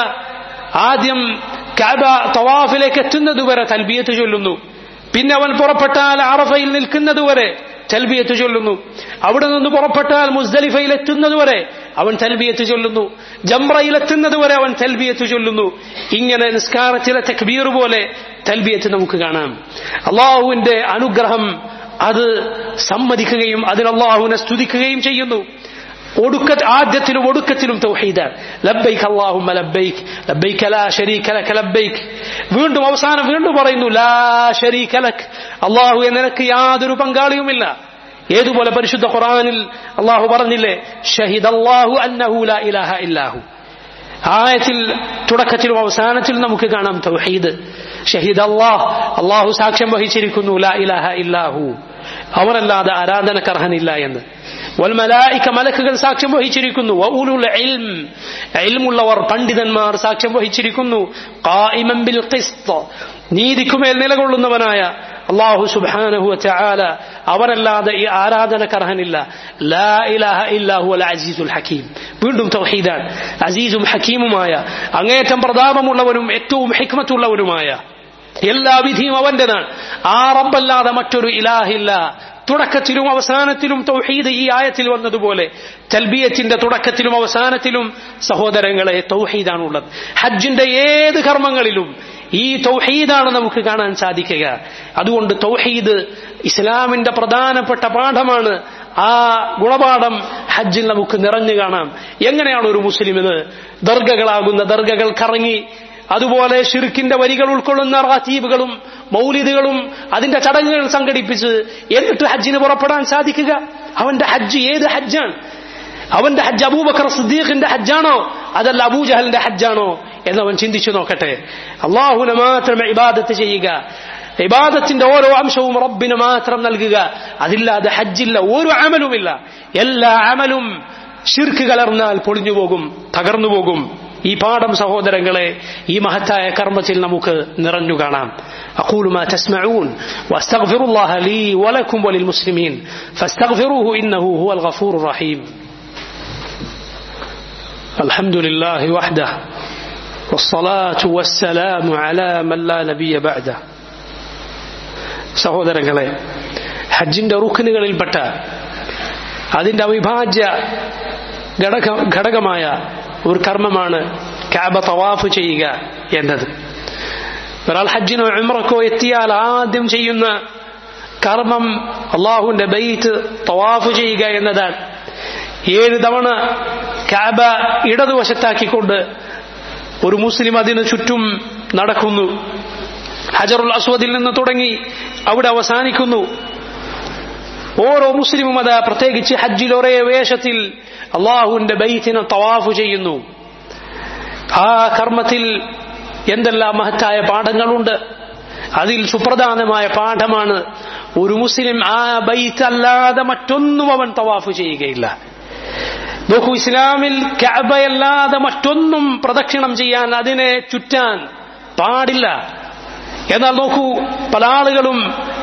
ആദ്യം കാബ തവാഫിലേക്ക് എത്തുന്നതുവരെ തൽബിയത്ത് ചൊല്ലുന്നു പിന്നെ അവൻ പുറപ്പെട്ടാൽ അറഫയിൽ നിൽക്കുന്നതുവരെ തൽബിയത്ത് ചൊല്ലുന്നു അവിടെ നിന്ന് പുറപ്പെട്ടാൽ മുസ്ദലിഫയിൽ എത്തുന്നതുവരെ അവൻ തൽബിയത്ത് ചൊല്ലുന്നു ജംറയിൽ എത്തുന്നതുവരെ അവൻ തൽബിയത്ത് ചൊല്ലുന്നു ഇങ്ങനെ നിസ്കാരത്തിലെ തക്ബീർ പോലെ തൽബിയത്ത് നമുക്ക് കാണാം അള്ളാഹുവിന്റെ അനുഗ്രഹം അത് സമ്മതിക്കുകയും അതിന് അള്ളാഹുവിനെ സ്തുതിക്കുകയും ചെയ്യുന്നു ഒടുക്ക ആദ്യത്തിലും ഒടുക്കത്തിലും തൗഹീദാണ് ലബ്ബൈക്ക് അല്ലാഹുമ്മ ലബ്ബൈക്ക് ലബ്ബൈക്ക് ലാ ശരീക ലക ലബ്ബൈക്ക് വീണ്ടും അവസാനം വീണ്ടും പറയുന്നു ലാ ശരീക ലക് അല്ലാഹു നിനക്ക് യാതൊരു പങ്കാളിയുമില്ല ഏതുപോലെ പരിശുദ്ധ ഖുർആനിൽ അള്ളാഹു പറഞ്ഞില്ലേ ഷഹിദ് അല്ലാഹു അന്നഹു ലാ ഇലാഹ ഇല്ലാഹു ആയത്തിൽ തുടക്കത്തിലും അവസാനത്തിലും നമുക്ക് കാണാം തൗഹീദ് ഷഹീദ് അള്ളാഹ് അള്ളാഹു സാക്ഷ്യം വഹിച്ചിരിക്കുന്നു ലാ ഇലാഹ ഇല്ലാഹു അവരല്ലാതെ ആരാധനക്കർഹനില്ല എന്ന് വൽമലായിക്ക മലക്കുകൾ സാക്ഷ്യം വഹിച്ചിരിക്കുന്നു വഉലുൽ ഇൽം ഇൽമുള്ളവർ പണ്ഡിതന്മാർ സാക്ഷ്യം വഹിച്ചിരിക്കുന്നു ഖായിമൻ ബിൽ ഖിസ്ത് നീതിക്കുമേൽ നിലകൊള്ളുന്നവനായ അള്ളാഹു സുബ്ഹാനഹു വതആല അവരല്ലാതെ ഈ ആരാധനക്കർഹനില്ല ലാ ഇലാഹ ഇല്ലാഹു അൽ അസീസുൽ ഹക്കീം വീണ്ടും തൗഹീദാൻ അസീസും ഹക്കീമുമായ അങ്ങേറ്റം പ്രതാപമുള്ളവനും ഏറ്റവും ഹിക്മത്തുള്ളവനുമായ എല്ലാ വിധിയും അവന്റേതാണ് ആ റബ്ബല്ലാതെ മറ്റൊരു ഇലാഹില്ല തുടക്കത്തിലും അവസാനത്തിലും തൗഹീദ് ഈ ആയത്തിൽ വന്നതുപോലെ തൽബിയത്തിന്റെ തുടക്കത്തിലും അവസാനത്തിലും സഹോദരങ്ങളെ തൗഹീദാണുള്ളത് ഹജ്ജിന്റെ ഏത് കർമ്മങ്ങളിലും ഈ തൗഹീദാണ് നമുക്ക് കാണാൻ സാധിക്കുക അതുകൊണ്ട് തൗഹീദ് ഇസ്ലാമിന്റെ പ്രധാനപ്പെട്ട പാഠമാണ് ആ ഗുണപാഠം ഹജ്ജിൽ നമുക്ക് നിറഞ്ഞു കാണാം എങ്ങനെയാണ് ഒരു മുസ്ലിമിന് ദർഗകളാകുന്ന ദർഗകൾ കറങ്ങി അതുപോലെ ഷിർക്കിന്റെ വരികൾ ഉൾക്കൊള്ളുന്ന റാത്തീബുകളും മൗലിദുകളും അതിന്റെ ചടങ്ങുകൾ സംഘടിപ്പിച്ച് എന്നിട്ട് ഹജ്ജിന് പുറപ്പെടാൻ സാധിക്കുക അവന്റെ ഹജ്ജ് ഏത് ഹജ്ജാണ് അവന്റെ ഹജ്ജ് അബൂബക്കർ സിദ്ദീഖിന്റെ ഹജ്ജാണോ അതല്ല അബൂജഹലിന്റെ ഹജ്ജാണോ എന്നവൻ ചിന്തിച്ചു നോക്കട്ടെ അള്ളാഹുനെ മാത്രം ഇബാദത്ത് ചെയ്യുക ഇബാദത്തിന്റെ ഓരോ അംശവും റബ്ബിന് മാത്രം നൽകുക അതില്ലാതെ ഹജ്ജില്ല ഒരു അമലുമില്ല എല്ലാ അമലും ഷിർക്ക് കലർന്നാൽ പൊളിഞ്ഞു പോകും തകർന്നു പോകും ഈ പാഠം സഹോദരങ്ങളെ ഈ മഹത്തായ കർമ്മത്തിൽ നമുക്ക് നിറഞ്ഞു കാണാം أقول ما تسمعون وأستغفر الله لي ولكم وللمسلمين فاستغفروه إنه هو الغفور الرحيم الحمد لله وحده والصلاة والسلام على من لا نبي بعده സഹോദരങ്ങളെ ഹജ്ജിന്റെ റുഖനുകളിൽപ്പെട്ട അതിന്റെ അവിഭാജ്യ ഘടക ഘടകമായ ഒരു കർമ്മമാണ് കാബ തവാഫ് ചെയ്യുക എന്നത് ഒരാൾ ഹജ്ജിനോ ഉമ്രക്കോ എത്തിയാൽ ആദ്യം ചെയ്യുന്ന കർമ്മം അള്ളാഹുവിന്റെ ബൈത്ത് തവാഫ് ചെയ്യുക എന്നതാണ് ഏഴ് തവണ കാബ ഇടതുവശത്താക്കിക്കൊണ്ട് ഒരു മുസ്ലിം അതിനു ചുറ്റും നടക്കുന്നു ഹജറുൽ അസ്വദിൽ നിന്ന് തുടങ്ങി അവിടെ അവസാനിക്കുന്നു ഓരോ മുസ്ലിമും അത് പ്രത്യേകിച്ച് ഹജ്ജിൽ ഒരേ വേഷത്തിൽ അള്ളാഹുവിന്റെ ബൈത്തിനെ തവാഫ് ചെയ്യുന്നു ആ കർമ്മത്തിൽ എന്തെല്ലാം മഹത്തായ പാഠങ്ങളുണ്ട് അതിൽ സുപ്രധാനമായ പാഠമാണ് ഒരു മുസ്ലിം ആ ബൈത്ത് അല്ലാതെ മറ്റൊന്നും അവൻ തവാഫ് ചെയ്യുകയില്ല നോക്കൂ ഇസ്ലാമിൽ കഅബയല്ലാതെ മറ്റൊന്നും പ്രദക്ഷിണം ചെയ്യാൻ അതിനെ ചുറ്റാൻ പാടില്ല എന്നാൽ നോക്കൂ പല ആളുകളും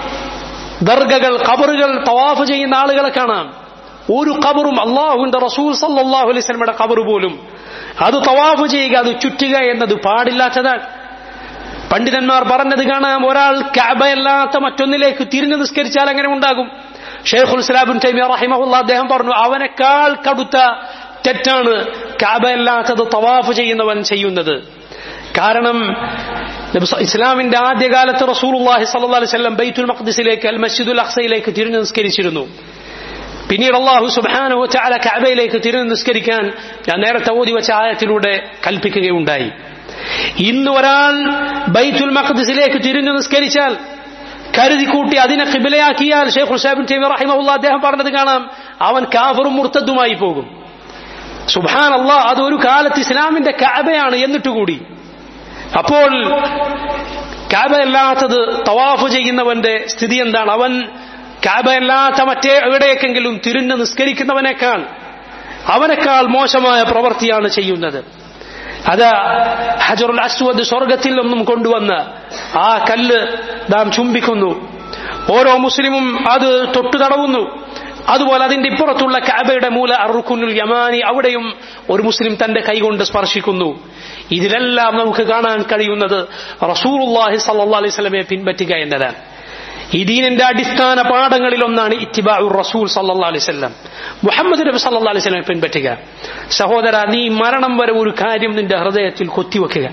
ദർഗകൾ കബറുകൾ തവാഫ് ചെയ്യുന്ന ആളുകളെ കാണാം ഒരു കബറും അള്ളാഹുവിന്റെ റസൂൽ സല്ലാഹു അലൈഹി സ്വലമയുടെ കബർ പോലും അത് തവാഫ് ചെയ്യുക അത് ചുറ്റുക എന്നത് പാടില്ലാത്തതാണ് പണ്ഡിതന്മാർ പറഞ്ഞത് കാണാം ഒരാൾ കഅബയല്ലാത്ത മറ്റൊന്നിലേക്ക് തിരിഞ്ഞു നിസ്കരിച്ചാൽ എങ്ങനെ ഉണ്ടാകും ഷെയ്ഖുൽ ഇസ്ലാബിൻ തൈമിയ റഹിമഹുല്ല അദ്ദേഹം പറഞ്ഞു അവനേക്കാൾ കടുത്ത തെറ്റാണ് കഅബയല്ലാത്തത് തവാഫ് ചെയ്യുന്നവൻ ചെയ്യുന്നത് കാരണം ഇസ്ലാമിന്റെ ആദ്യകാലത്ത് റസൂലുള്ളാഹി സ്വല്ലല്ലാഹി അലൈഹി വസല്ലം ബൈത്തുൽ മഖ്ദിസിലേക്ക് അൽ മസ്ജിദുൽ അഖ്സയിലേക്ക് തിരിഞ്ഞു നിസ്കരിച്ചിരുന്നു പിന്നീട് അള്ളാഹു സുബ്ഹാനഹു വതആല കഅബയിലേക്ക് തിരിഞ്ഞു നിസ്കരിക്കാൻ ഞാൻ നേരത്തെ ഓതി വെച്ച ആയത്തിലൂടെ കൽപ്പിക്കുകയുണ്ടായി ഇന്ന് ഒരാൾ ബൈത്തുൽ മഖ്ദിസിലേക്ക് തിരിഞ്ഞു നിസ്കരിച്ചാൽ കരുതി കൂട്ടി അതിനെ കിബിലയാക്കിയാൽ ഷെയ്ഖ് ഹുസൈബിൻ തൈമി റഹിമഹുല്ല അദ്ദേഹം പറഞ്ഞത് കാണാം അവൻ കാഫറും മുർത്തദ്ദുമായി പോകും സുബാൻ അള്ളാഹ് അത് ഒരു കാലത്ത് ഇസ്ലാമിന്റെ കാബയാണ് എന്നിട്ടുകൂടി അപ്പോൾ കാബയല്ലാത്തത് തവാഫ് ചെയ്യുന്നവന്റെ സ്ഥിതി എന്താണ് അവൻ കാബയല്ലാത്ത മറ്റേ എവിടേക്കെങ്കിലും തിരിഞ്ഞ് നിസ്കരിക്കുന്നവനേക്കാൾ അവനേക്കാൾ മോശമായ പ്രവൃത്തിയാണ് ചെയ്യുന്നത് അത് ഹജറുൽ അസ്വദ് സ്വർഗത്തിൽ നിന്നും കൊണ്ടുവന്ന് ആ കല്ല് നാം ചുംബിക്കുന്നു ഓരോ മുസ്ലിമും അത് തൊട്ടു തടവുന്നു അതുപോലെ അതിന്റെ ഇപ്പുറത്തുള്ള കാബയുടെ മൂല അറുക്കുന്നുൽ യമാനി അവിടെയും ഒരു മുസ്ലിം തന്റെ കൈകൊണ്ട് സ്പർശിക്കുന്നു ഇതിലെല്ലാം നമുക്ക് കാണാൻ കഴിയുന്നത് റസൂലുള്ളാഹി സല്ലല്ലാഹു അലൈഹി വസല്ലമയെ പിൻപറ്റുക എന്നതാണ് ഈ ദീനിന്റെ അടിസ്ഥാന പാഠങ്ങളിൽ ഒന്നാണ് ഇത്തിബാഉർ റസൂൽ സല്ലല്ലാഹു അലൈഹി വസല്ലം മുഹമ്മദ് നബി സല്ലല്ലാഹു അലൈഹി വസല്ലമയെ പിൻപറ്റുക സഹോദര നീ മരണം വരെ ഒരു കാര്യം നിന്റെ ഹൃദയത്തിൽ കൊത്തിവെക്കുക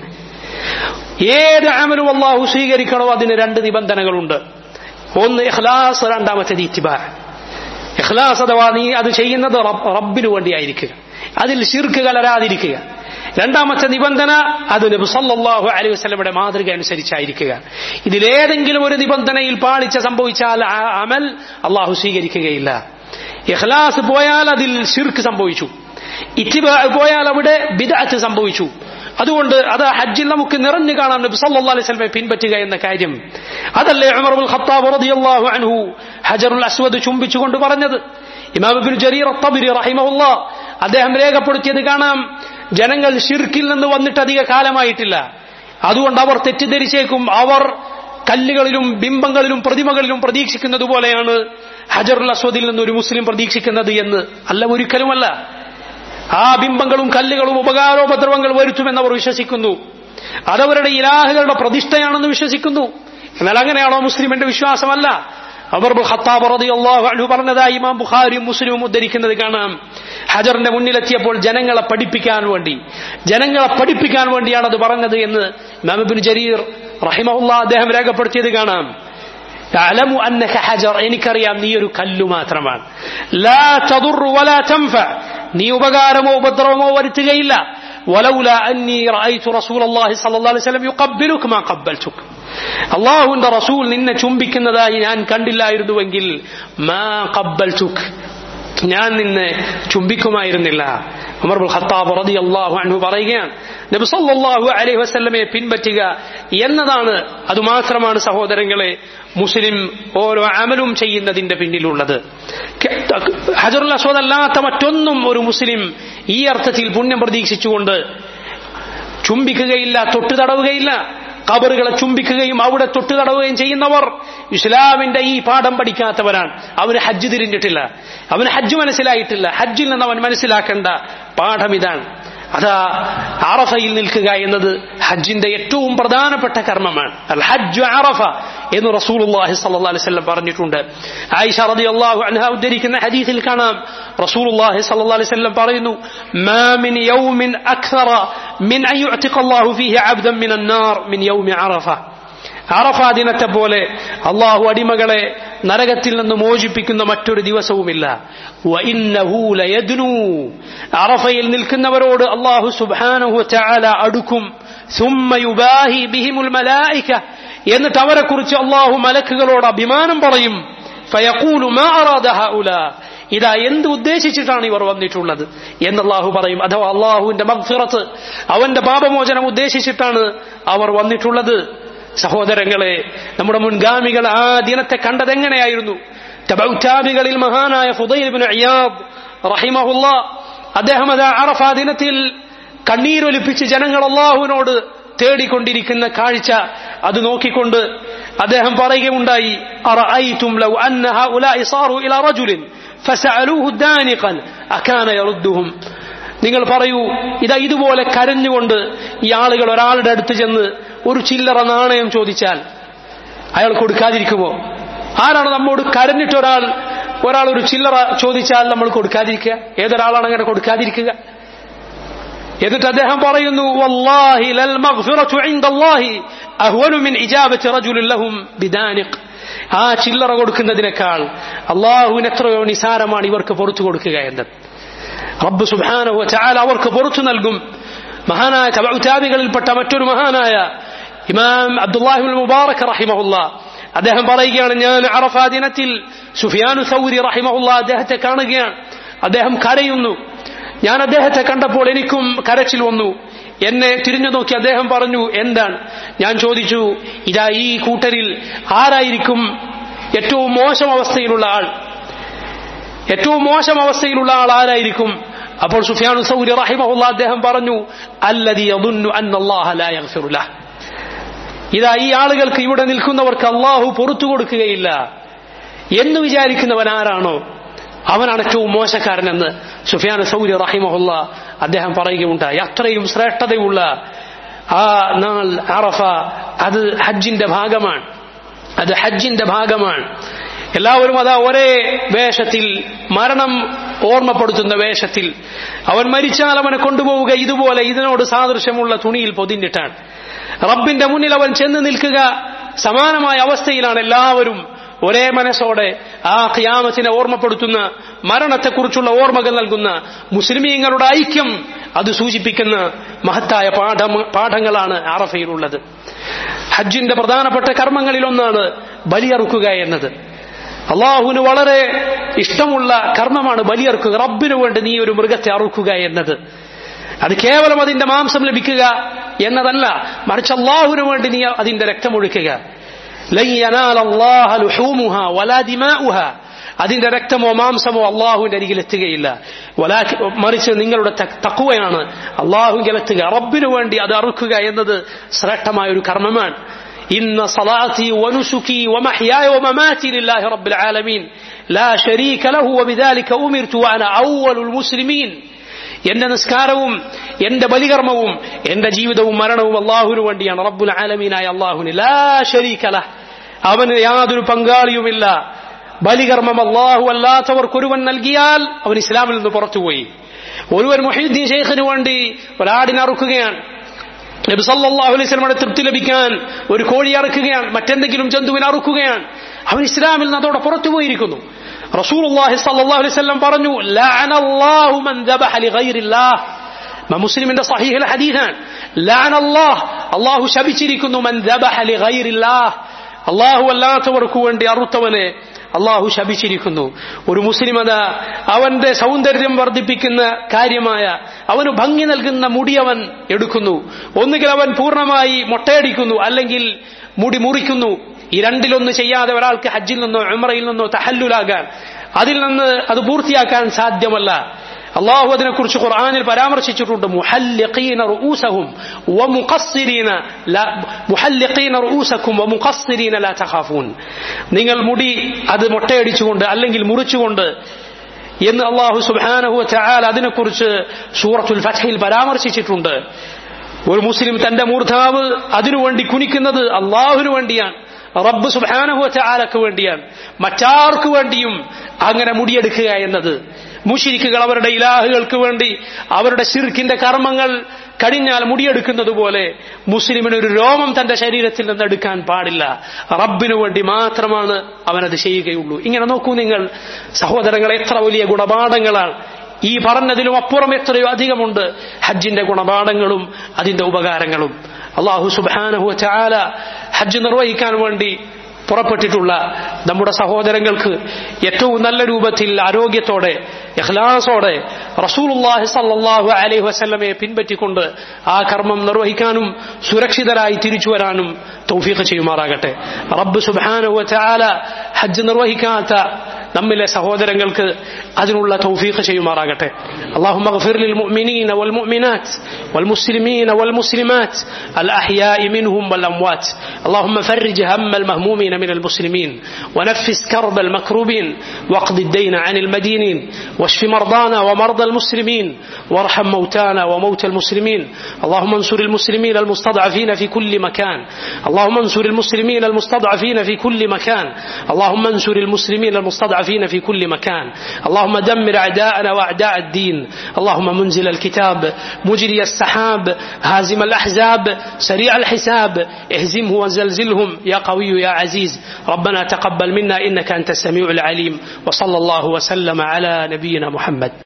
ഏത് അമലും അള്ളാഹു സ്വീകരിക്കണോ അതിന് രണ്ട് നിബന്ധനകളുണ്ട് ഒന്ന് ഇഖ്ലാസ് രണ്ടാമത്തേത് ഇത്തിബാ ഇഖ്ലാസ് അഥവാ നീ അത് ചെയ്യുന്നത് റബ്ബിനു വേണ്ടിയായിരിക്കുക അതിൽ ശിർക്ക് കലരാതിരിക്കുക രണ്ടാമത്തെ നിബന്ധന അത് നബി സല്ലല്ലാഹു അലൈഹി വസല്ലമയുടെ മാതൃക അനുസരിച്ചായിരിക്കുക ഇതിലേതെങ്കിലും ഒരു നിബന്ധനയിൽ പാളിച്ച സംഭവിച്ചാൽ ആ അമൽ അള്ളാഹു സ്വീകരിക്കുകയില്ല ഇഖ്ലാസ് പോയാൽ അതിൽ ശിർക്ക് സംഭവിച്ചു ഇത്തിബാ പോയാൽ അവിടെ ബിദഅത്ത് സംഭവിച്ചു അതുകൊണ്ട് അത് ഹജ്ജിൽ നമുക്ക് നിറഞ്ഞു കാണാം നബി സല്ലല്ലാഹു അലൈഹി വസല്ലമയെ പിൻപറ്റുക എന്ന കാര്യം അതല്ലേ ഉമർ ബിൻ ഖത്താബ് റളിയല്ലാഹു അൻഹു ഹജറുൽ അസ്വദ് ചുംബിച്ചുകൊണ്ട് പറഞ്ഞത് ഇമാം ഇബ്നു ജരീർ അത്തബരി റഹിമഹുല്ലാ അദ്ദേഹം രേഖപ്പെടുത്തിയത് കാണാം ജനങ്ങൾ ഷിർക്കിൽ നിന്ന് വന്നിട്ട് അധിക കാലമായിട്ടില്ല അതുകൊണ്ട് അവർ തെറ്റിദ്ധരിച്ചേക്കും അവർ കല്ലുകളിലും ബിംബങ്ങളിലും പ്രതിമകളിലും പ്രതീക്ഷിക്കുന്നത് പോലെയാണ് ഹജറുൽ അസ്വദിൽ നിന്ന് ഒരു മുസ്ലിം പ്രതീക്ഷിക്കുന്നത് എന്ന് അല്ല ഒരിക്കലുമല്ല ആ ബിംബങ്ങളും കല്ലുകളും ഉപകാരോപദ്രവങ്ങൾ വരുത്തുമെന്ന് അവർ വിശ്വസിക്കുന്നു അതവരുടെ ഇലാഹുകളുടെ പ്രതിഷ്ഠയാണെന്ന് വിശ്വസിക്കുന്നു എന്നാൽ അങ്ങനെയാണോ മുസ്ലിമിന്റെ വിശ്വാസമല്ല അവർ ഖത്താബ് റളിയല്ലാഹു അൻഹു പറഞ്ഞതായി ഇമാം ബുഖാരിയും മുസ്ലിമും ഉദ്ധരിക്കുന്നത് കാണാം ഹജറിന്റെ മുന്നിലെത്തിയപ്പോൾ ജനങ്ങളെ പഠിപ്പിക്കാൻ വേണ്ടി ജനങ്ങളെ പഠിപ്പിക്കാൻ വേണ്ടിയാണ് അത് പറഞ്ഞത് എന്ന് ഇമാം ഇബ്നു ജരീർ റഹിമഹുല്ലാ അദ്ദേഹം രേഖപ്പെടുത്തിയത് കാണാം അലമു അന്നക ഹജർ എനിക്കറിയാം നീ ഒരു കല്ലു മാത്രമാണ് ലാ തദുറു വലാ തൻഫ നീ ഉപകാരമോ ഉപദ്രവമോ വരുത്തുകയില്ല ولولا أني رأيت رسول الله صلى الله عليه وسلم يقبلك ما قبلتك അള്ളാഹുവിന്റെ റസൂൽ നിന്നെ ചുംബിക്കുന്നതായി ഞാൻ കണ്ടില്ലായിരുന്നുവെങ്കിൽ മാ കബ്ബൽതുക് ഞാൻ നിന്നെ ചുംബിക്കുമായിരുന്നില്ല ഉമർ ബുൽ ഖത്താബ് റളിയല്ലാഹു അൻഹു പറയുകയാണ് നബി സല്ലല്ലാഹു അലൈഹി വസല്ലമയെ പിൻപറ്റുക എന്നതാണ് അതുമാത്രമാണ് സഹോദരങ്ങളെ മുസ്ലിം ഓരോ അമലും ചെയ്യുന്നതിന്റെ പിന്നിലുള്ളത് ഹജറുൽ അസ്വദ് അല്ലാത്ത മറ്റൊന്നും ഒരു മുസ്ലിം ഈ അർത്ഥത്തിൽ പുണ്യം പ്രതീക്ഷിച്ചുകൊണ്ട് ചുംബിക്കുകയില്ല തൊട്ടു തടവുകയില്ല കബറുകളെ ചുംബിക്കുകയും അവിടെ തൊട്ടു തടവുകയും ചെയ്യുന്നവർ ഇസ്ലാമിന്റെ ഈ പാഠം പഠിക്കാത്തവരാണ് അവന് ഹജ്ജ് തിരിഞ്ഞിട്ടില്ല അവന് ഹജ്ജ് മനസ്സിലായിട്ടില്ല ഹജ്ജിൽ നിന്ന് അവൻ മനസ്സിലാക്കേണ്ട പാഠം ഇതാണ് അതാ അറഫയിൽ നിൽക്കുക എന്നത് ഹജ്ജിന്റെ ഏറ്റവും പ്രധാനപ്പെട്ട കർമ്മമാണ് അൽ ഹജ്ജ് അറഫ എന്ന് റസൂലുള്ളാഹി സ്വല്ലല്ലാഹി അലൈഹി വസല്ലം പറഞ്ഞിട്ടുണ്ട് ആയിഷ റളിയല്ലാഹു അൻഹ ഉദ്ധരിക്കുന്ന ഹദീസിൽ കാണാം റസൂലുള്ളാഹി സ്വല്ലല്ലാഹി അലൈഹി വസല്ലം പറയുന്നു മാ മിൻ യൗമിൻ അക്സറ മിൻ അൻ യുഅതിഖ അല്ലാഹു ഫീഹി അബ്ദൻ മിൻ അന്നാർ മിൻ യൗമി അറഫ അറഫാ ദിനത്തെ പോലെ അള്ളാഹു അടിമകളെ നരകത്തിൽ നിന്ന് മോചിപ്പിക്കുന്ന മറ്റൊരു ദിവസവുമില്ല വഇന്നഹു ലയദ്നു. അറഫയിൽ നിൽക്കുന്നവരോട് അള്ളാഹു സുബ്ഹാനഹു വതആല അടുക്കും ثم يباهي بهم الملائكة എന്നിട്ട് അവരെ കുറിച്ച് അള്ളാഹു മലക്കുകളോട് അഭിമാനം പറയും ഫയഖൂലു മാ അറാദ ഹഉലാ ഇതാ എന്ത് ഉദ്ദേശിച്ചിട്ടാണ് ഇവർ വന്നിട്ടുള്ളത് എന്ന് അള്ളാഹു പറയും അഥവാ അള്ളാഹുവിന്റെ മഗ്ഫിറത്ത് അവന്റെ പാപമോചനം ഉദ്ദേശിച്ചിട്ടാണ് അവർ വന്നിട്ടുള്ളത് സഹോദരങ്ങളെ നമ്മുടെ മുൻഗാമികൾ ആ ദിനത്തെ കണ്ടത് എങ്ങനെയായിരുന്നു തബൗറ്റാബികളിൽ മഹാനായ ഫുദൈൽ ഇബ്നു ഇയാദ് റഹിമഹുല്ല അദ്ദേഹം അത് അറഫ ദിനത്തിൽ കണ്ണീരൊലിപ്പിച്ച് ജനങ്ങൾ അള്ളാഹുവിനോട് തേടിക്കൊണ്ടിരിക്കുന്ന കാഴ്ച അത് നോക്കിക്കൊണ്ട് അദ്ദേഹം പറയുകയുണ്ടായി അറഅയ്തും ലൗ അന്ന ഹഉലാഇ സാറു ഇലാ റജുലിൻ ഫസഅലൂഹു ദാനിഖൻ അകാന യറുദ്ദുഹും നിങ്ങൾ പറയൂ ഇതാ ഇതുപോലെ കരഞ്ഞുകൊണ്ട് ഈ ആളുകൾ ഒരാളുടെ അടുത്ത് ചെന്ന് ഒരു ചില്ലറ നാണയം ചോദിച്ചാൽ അയാൾ കൊടുക്കാതിരിക്കുമോ ആരാണ് നമ്മോട് കരഞ്ഞിട്ട് ഒരാൾ ഒരാൾ ഒരു ചില്ലറ ചോദിച്ചാൽ നമ്മൾ കൊടുക്കാതിരിക്കുക ഏതൊരാളാണ് അങ്ങനെ കൊടുക്കാതിരിക്കുക എന്നിട്ട് അദ്ദേഹം പറയുന്നു വല്ലാഹി ലൽ മഗ്ഫിറതു ഇൻദല്ലാഹി അഹ്വനു മിൻ ഇജാബത്തി റജുലിൻ ലഹും ബിദാനിഖ് ആ ചില്ലറ കൊടുക്കുന്നതിനേക്കാൾ അള്ളാഹുവിന് എത്രയോ നിസാരമാണ് ഇവർക്ക് പുറത്തു കൊടുക്കുക എന്നത് റബ്ബ് സുബ്ഹാനഹു വതആല അവർക്ക് പുറത്തു നൽകും മഹാനായ തബഉതാബികളിൽപ്പെട്ട മറ്റൊരു മഹാനായ ഇമാം അബ്ദുല്ലാഹിബുൽ മുബാറക് റഹിമഹുല്ല അദ്ദേഹം പറയുകയാണ് ഞാൻ അറഫാ ദിനത്തിൽ സുഫിയാനു സൗരി റഹിമഹുല്ല അദ്ദേഹത്തെ കാണുകയാണ് അദ്ദേഹം കരയുന്നു ഞാൻ അദ്ദേഹത്തെ കണ്ടപ്പോൾ എനിക്കും കരച്ചിൽ വന്നു എന്നെ തിരിഞ്ഞു നോക്കി അദ്ദേഹം പറഞ്ഞു എന്താണ് ഞാൻ ചോദിച്ചു ഇതാ ഈ കൂട്ടരിൽ ആരായിരിക്കും ഏറ്റവും മോശം അവസ്ഥയിലുള്ള ആൾ ഏറ്റവും മോശം അവസ്ഥയിലുള്ള ആൾ ആരായിരിക്കും അപ്പോൾ സുഫിയാനു സൗരി റഹിമഹുല്ല അദ്ദേഹം പറഞ്ഞു അല്ലതി ഇതാ ഈ ആളുകൾക്ക് ഇവിടെ നിൽക്കുന്നവർക്ക് അള്ളാഹു പുറത്തു കൊടുക്കുകയില്ല എന്ന് വിചാരിക്കുന്നവൻ ആരാണോ അവനാണ് ഏറ്റവും മോശക്കാരനെന്ന് സുഫിയാൻ സൗരി റഹിമഹുല്ല അദ്ദേഹം പറയുകയുണ്ടായി അത്രയും ശ്രേഷ്ഠതയുള്ള ആ നാൾ അറഫ അത് ഹജ്ജിന്റെ ഭാഗമാണ് അത് ഹജ്ജിന്റെ ഭാഗമാണ് എല്ലാവരും അതാ ഒരേ വേഷത്തിൽ മരണം ഓർമ്മപ്പെടുത്തുന്ന വേഷത്തിൽ അവൻ മരിച്ചാൽ അവനെ കൊണ്ടുപോവുക ഇതുപോലെ ഇതിനോട് സാദൃശ്യമുള്ള തുണിയിൽ പൊതിഞ്ഞിട്ടാണ് റബ്ബിന്റെ മുന്നിൽ അവൻ ചെന്ന് നിൽക്കുക സമാനമായ അവസ്ഥയിലാണ് എല്ലാവരും ഒരേ മനസ്സോടെ ആ ഖിയാമത്തിനെ ഓർമ്മപ്പെടുത്തുന്ന മരണത്തെക്കുറിച്ചുള്ള ഓർമ്മകൾ നൽകുന്ന മുസ്ലിമീങ്ങളുടെ ഐക്യം അത് സൂചിപ്പിക്കുന്ന മഹത്തായ പാഠം പാഠങ്ങളാണ് ആറഫയിലുള്ളത് ഹജ്ജിന്റെ പ്രധാനപ്പെട്ട കർമ്മങ്ങളിലൊന്നാണ് ബലിയറുക്കുക എന്നത് അള്ളാഹുവിന് വളരെ ഇഷ്ടമുള്ള കർമ്മമാണ് ബലിയറുക്കുക റബ്ബിനു വേണ്ടി നീ ഒരു മൃഗത്തെ അറുക്കുക എന്നത് അത് കേവലം അതിന്റെ മാംസം ലഭിക്കുക എന്നതല്ല മറിച്ച് അള്ളാഹുവിന് വേണ്ടി നീ അതിന്റെ രക്തമൊഴുക്കുക അതിന്റെ രക്തമോ മാംസമോ അള്ളാഹുവിന്റെ അരികിൽ എത്തുകയില്ല മറിച്ച് നിങ്ങളുടെ തക്കുവയാണ് അള്ളാഹുവിൽ എത്തുക റബ്ബിനു വേണ്ടി അത് അറുക്കുക എന്നത് ശ്രേഷ്ഠമായ ഒരു കർമ്മമാണ് إن صلاتي ونسكي ومحياي ومماتي لله رب العالمين لا شريك له وبذلك أمرت وأنا أول المسلمين എന്റെ നിസ്കാരവും എന്റെ ബലികർമ്മവും എന്റെ ജീവിതവും മരണവും അള്ളാഹുവിന് വേണ്ടിയാണ് റബ്ബുൽ ആലമീനായ അള്ളാഹുവിന് ലാ ശരീകല അവന് യാതൊരു പങ്കാളിയുമില്ല ബലികർമ്മം അള്ളാഹു അല്ലാത്തവർക്കൊരുവൻ നൽകിയാൽ അവൻ ഇസ്ലാമിൽ നിന്ന് പുറത്തുപോയി ഒരുവൻ മൊഹീദ്ദീൻ ഷെയ്ഖിന് വേണ്ടി ഒരാടിനറുക്കുകയാണ് നബി സല്ലല്ലാഹു അലൈഹി വസല്ലമയുടെ തൃപ്തി ലഭിക്കാൻ ഒരു കോഴി അറുക്കുകയാണ് മറ്റെന്തെങ്കിലും ജന്തുവിനെ അറുക്കുകയാണ് അവൻ ഇസ്ലാമിൽ നിന്ന് അതോടെ പുറത്തുപോയിരിക്കുന്നു റസൂലുള്ളാഹി സ്വല്ലല്ലാഹു അലൈഹി വസല്ലം പറഞ്ഞു ലഅനല്ലാഹു മൻ ദബഹ ലിഗൈറില്ലാഹ് മുസ്ലിമിന്റെ സഹീഹിൽ ഹദീസാണ് ലഅനല്ലാഹ് അല്ലാഹു ശപിച്ചിരിക്കുന്നു മൻ ദബഹ ലിഗൈറില്ലാഹ് അല്ലാഹു അല്ലാത്തവർക്ക് വേണ്ടി അറുത്തവനെ അള്ളാഹു ശപിച്ചിരിക്കുന്നു ഒരു മുസ്ലിം അത അവന്റെ സൗന്ദര്യം വർദ്ധിപ്പിക്കുന്ന കാര്യമായ അവന് ഭംഗി നൽകുന്ന മുടി അവൻ എടുക്കുന്നു ഒന്നുകിൽ അവൻ പൂർണ്ണമായി മൊട്ടയടിക്കുന്നു അല്ലെങ്കിൽ മുടി മുറിക്കുന്നു ഈ രണ്ടിലൊന്ന് ചെയ്യാതെ ഒരാൾക്ക് ഹജ്ജിൽ നിന്നോ ഉമറയിൽ നിന്നോ തഹല്ലുലാകാൻ അതിൽ നിന്ന് അത് പൂർത്തിയാക്കാൻ സാധ്യമല്ല അള്ളാഹു അതിനെക്കുറിച്ച് ഖുർആാനിൽ പരാമർശിച്ചിട്ടുണ്ട് മുഹല്ലിഖീന റൂസഹും വമുഖസ്സിരീന മുഹല്ലിഖീന റൂസക്കും വമുഖസ്സിരീന ലാ തഖാഫൂൻ നിങ്ങൾ മുടി അത് മൊട്ടയടിച്ചുകൊണ്ട് അല്ലെങ്കിൽ മുറിച്ചുകൊണ്ട് എന്ന് അള്ളാഹു സുബ്ഹാനഹു വതആല അതിനെക്കുറിച്ച് സൂറത്തുൽ ഫത്ഹിൽ പരാമർശിച്ചിട്ടുണ്ട് ഒരു മുസ്ലിം തന്റെ മൂർധാവ് അതിനുവേണ്ടി കുനിക്കുന്നത് അള്ളാഹുവിനു വേണ്ടിയാണ് റബ്ബ് സുബ്ഹാനഹു വതആലക്ക് വേണ്ടിയാണ് മറ്റാർക്കു വേണ്ടിയും അങ്ങനെ മുടിയെടുക്കുക എന്നത് മുഷിരിക്കുകൾ അവരുടെ ഇലാഹുകൾക്ക് വേണ്ടി അവരുടെ ശിർക്കിന്റെ കർമ്മങ്ങൾ കഴിഞ്ഞാൽ മുടിയെടുക്കുന്നത് പോലെ മുസ്ലിമിന് ഒരു രോമം തന്റെ ശരീരത്തിൽ നിന്ന് എടുക്കാൻ പാടില്ല റബ്ബിനു വേണ്ടി മാത്രമാണ് അവനത് ചെയ്യുകയുള്ളൂ ഇങ്ങനെ നോക്കൂ നിങ്ങൾ സഹോദരങ്ങളെ എത്ര വലിയ ഗുണപാഠങ്ങളാണ് ഈ പറഞ്ഞതിലും അപ്പുറം എത്രയോ അധികമുണ്ട് ഹജ്ജിന്റെ ഗുണപാഠങ്ങളും അതിന്റെ ഉപകാരങ്ങളും അള്ളാഹു സുബാനഹു ചാല ഹജ്ജ് നിർവഹിക്കാൻ വേണ്ടി പുറപ്പെട്ടിട്ടുള്ള നമ്മുടെ സഹോദരങ്ങൾക്ക് ഏറ്റവും നല്ല രൂപത്തിൽ ആരോഗ്യത്തോടെ ഇഖ്ലാസോടെ റസൂലുള്ളാഹി സല്ലല്ലാഹു അലൈഹി വസല്ലമയെ പിൻപറ്റിക്കൊണ്ട് ആ കർമ്മം നിർവഹിക്കാനും സുരക്ഷിതരായി തിരിച്ചു വരാനും തൗഫീഖ് ചെയ്യുമാറാകട്ടെ റബ്ബ് സുബ്ഹാനഹു വതആല ഹജ്ജ് നിർവഹിക്കാത്ത നമ്മിലെ സഹോദരങ്ങൾക്ക് അതിനുള്ള തൗഫീഖ് ചെയ്യുമാറാകട്ടെ اللهم اغفر للمؤمنين والمؤمنات والمسلمين والمسلمات الأحياء منهم والأموات اللهم فرج هم المهمومين من المسلمين ونفس كرب المكروبين واقض الدين عن المدينين واشف مرضانا ومرضى المسلمين وارحم موتانا وموتى المسلمين اللهم انصر المسلمين المستضعفين في كل مكان اللهم انصر المسلمين المستضعفين في كل مكان اللهم انصر المسلمين المستضعفين في كل مكان اللهم دمر أعداءنا وأعداء الدين اللهم منزل الكتاب مجري السحاب هازم الأحزاب سريع الحساب اهزمه وزلزلهم يا قوي يا عزيز ربنا تقبل منا إنك أنت السميع العليم وصلى الله وسلم على نبينا محمد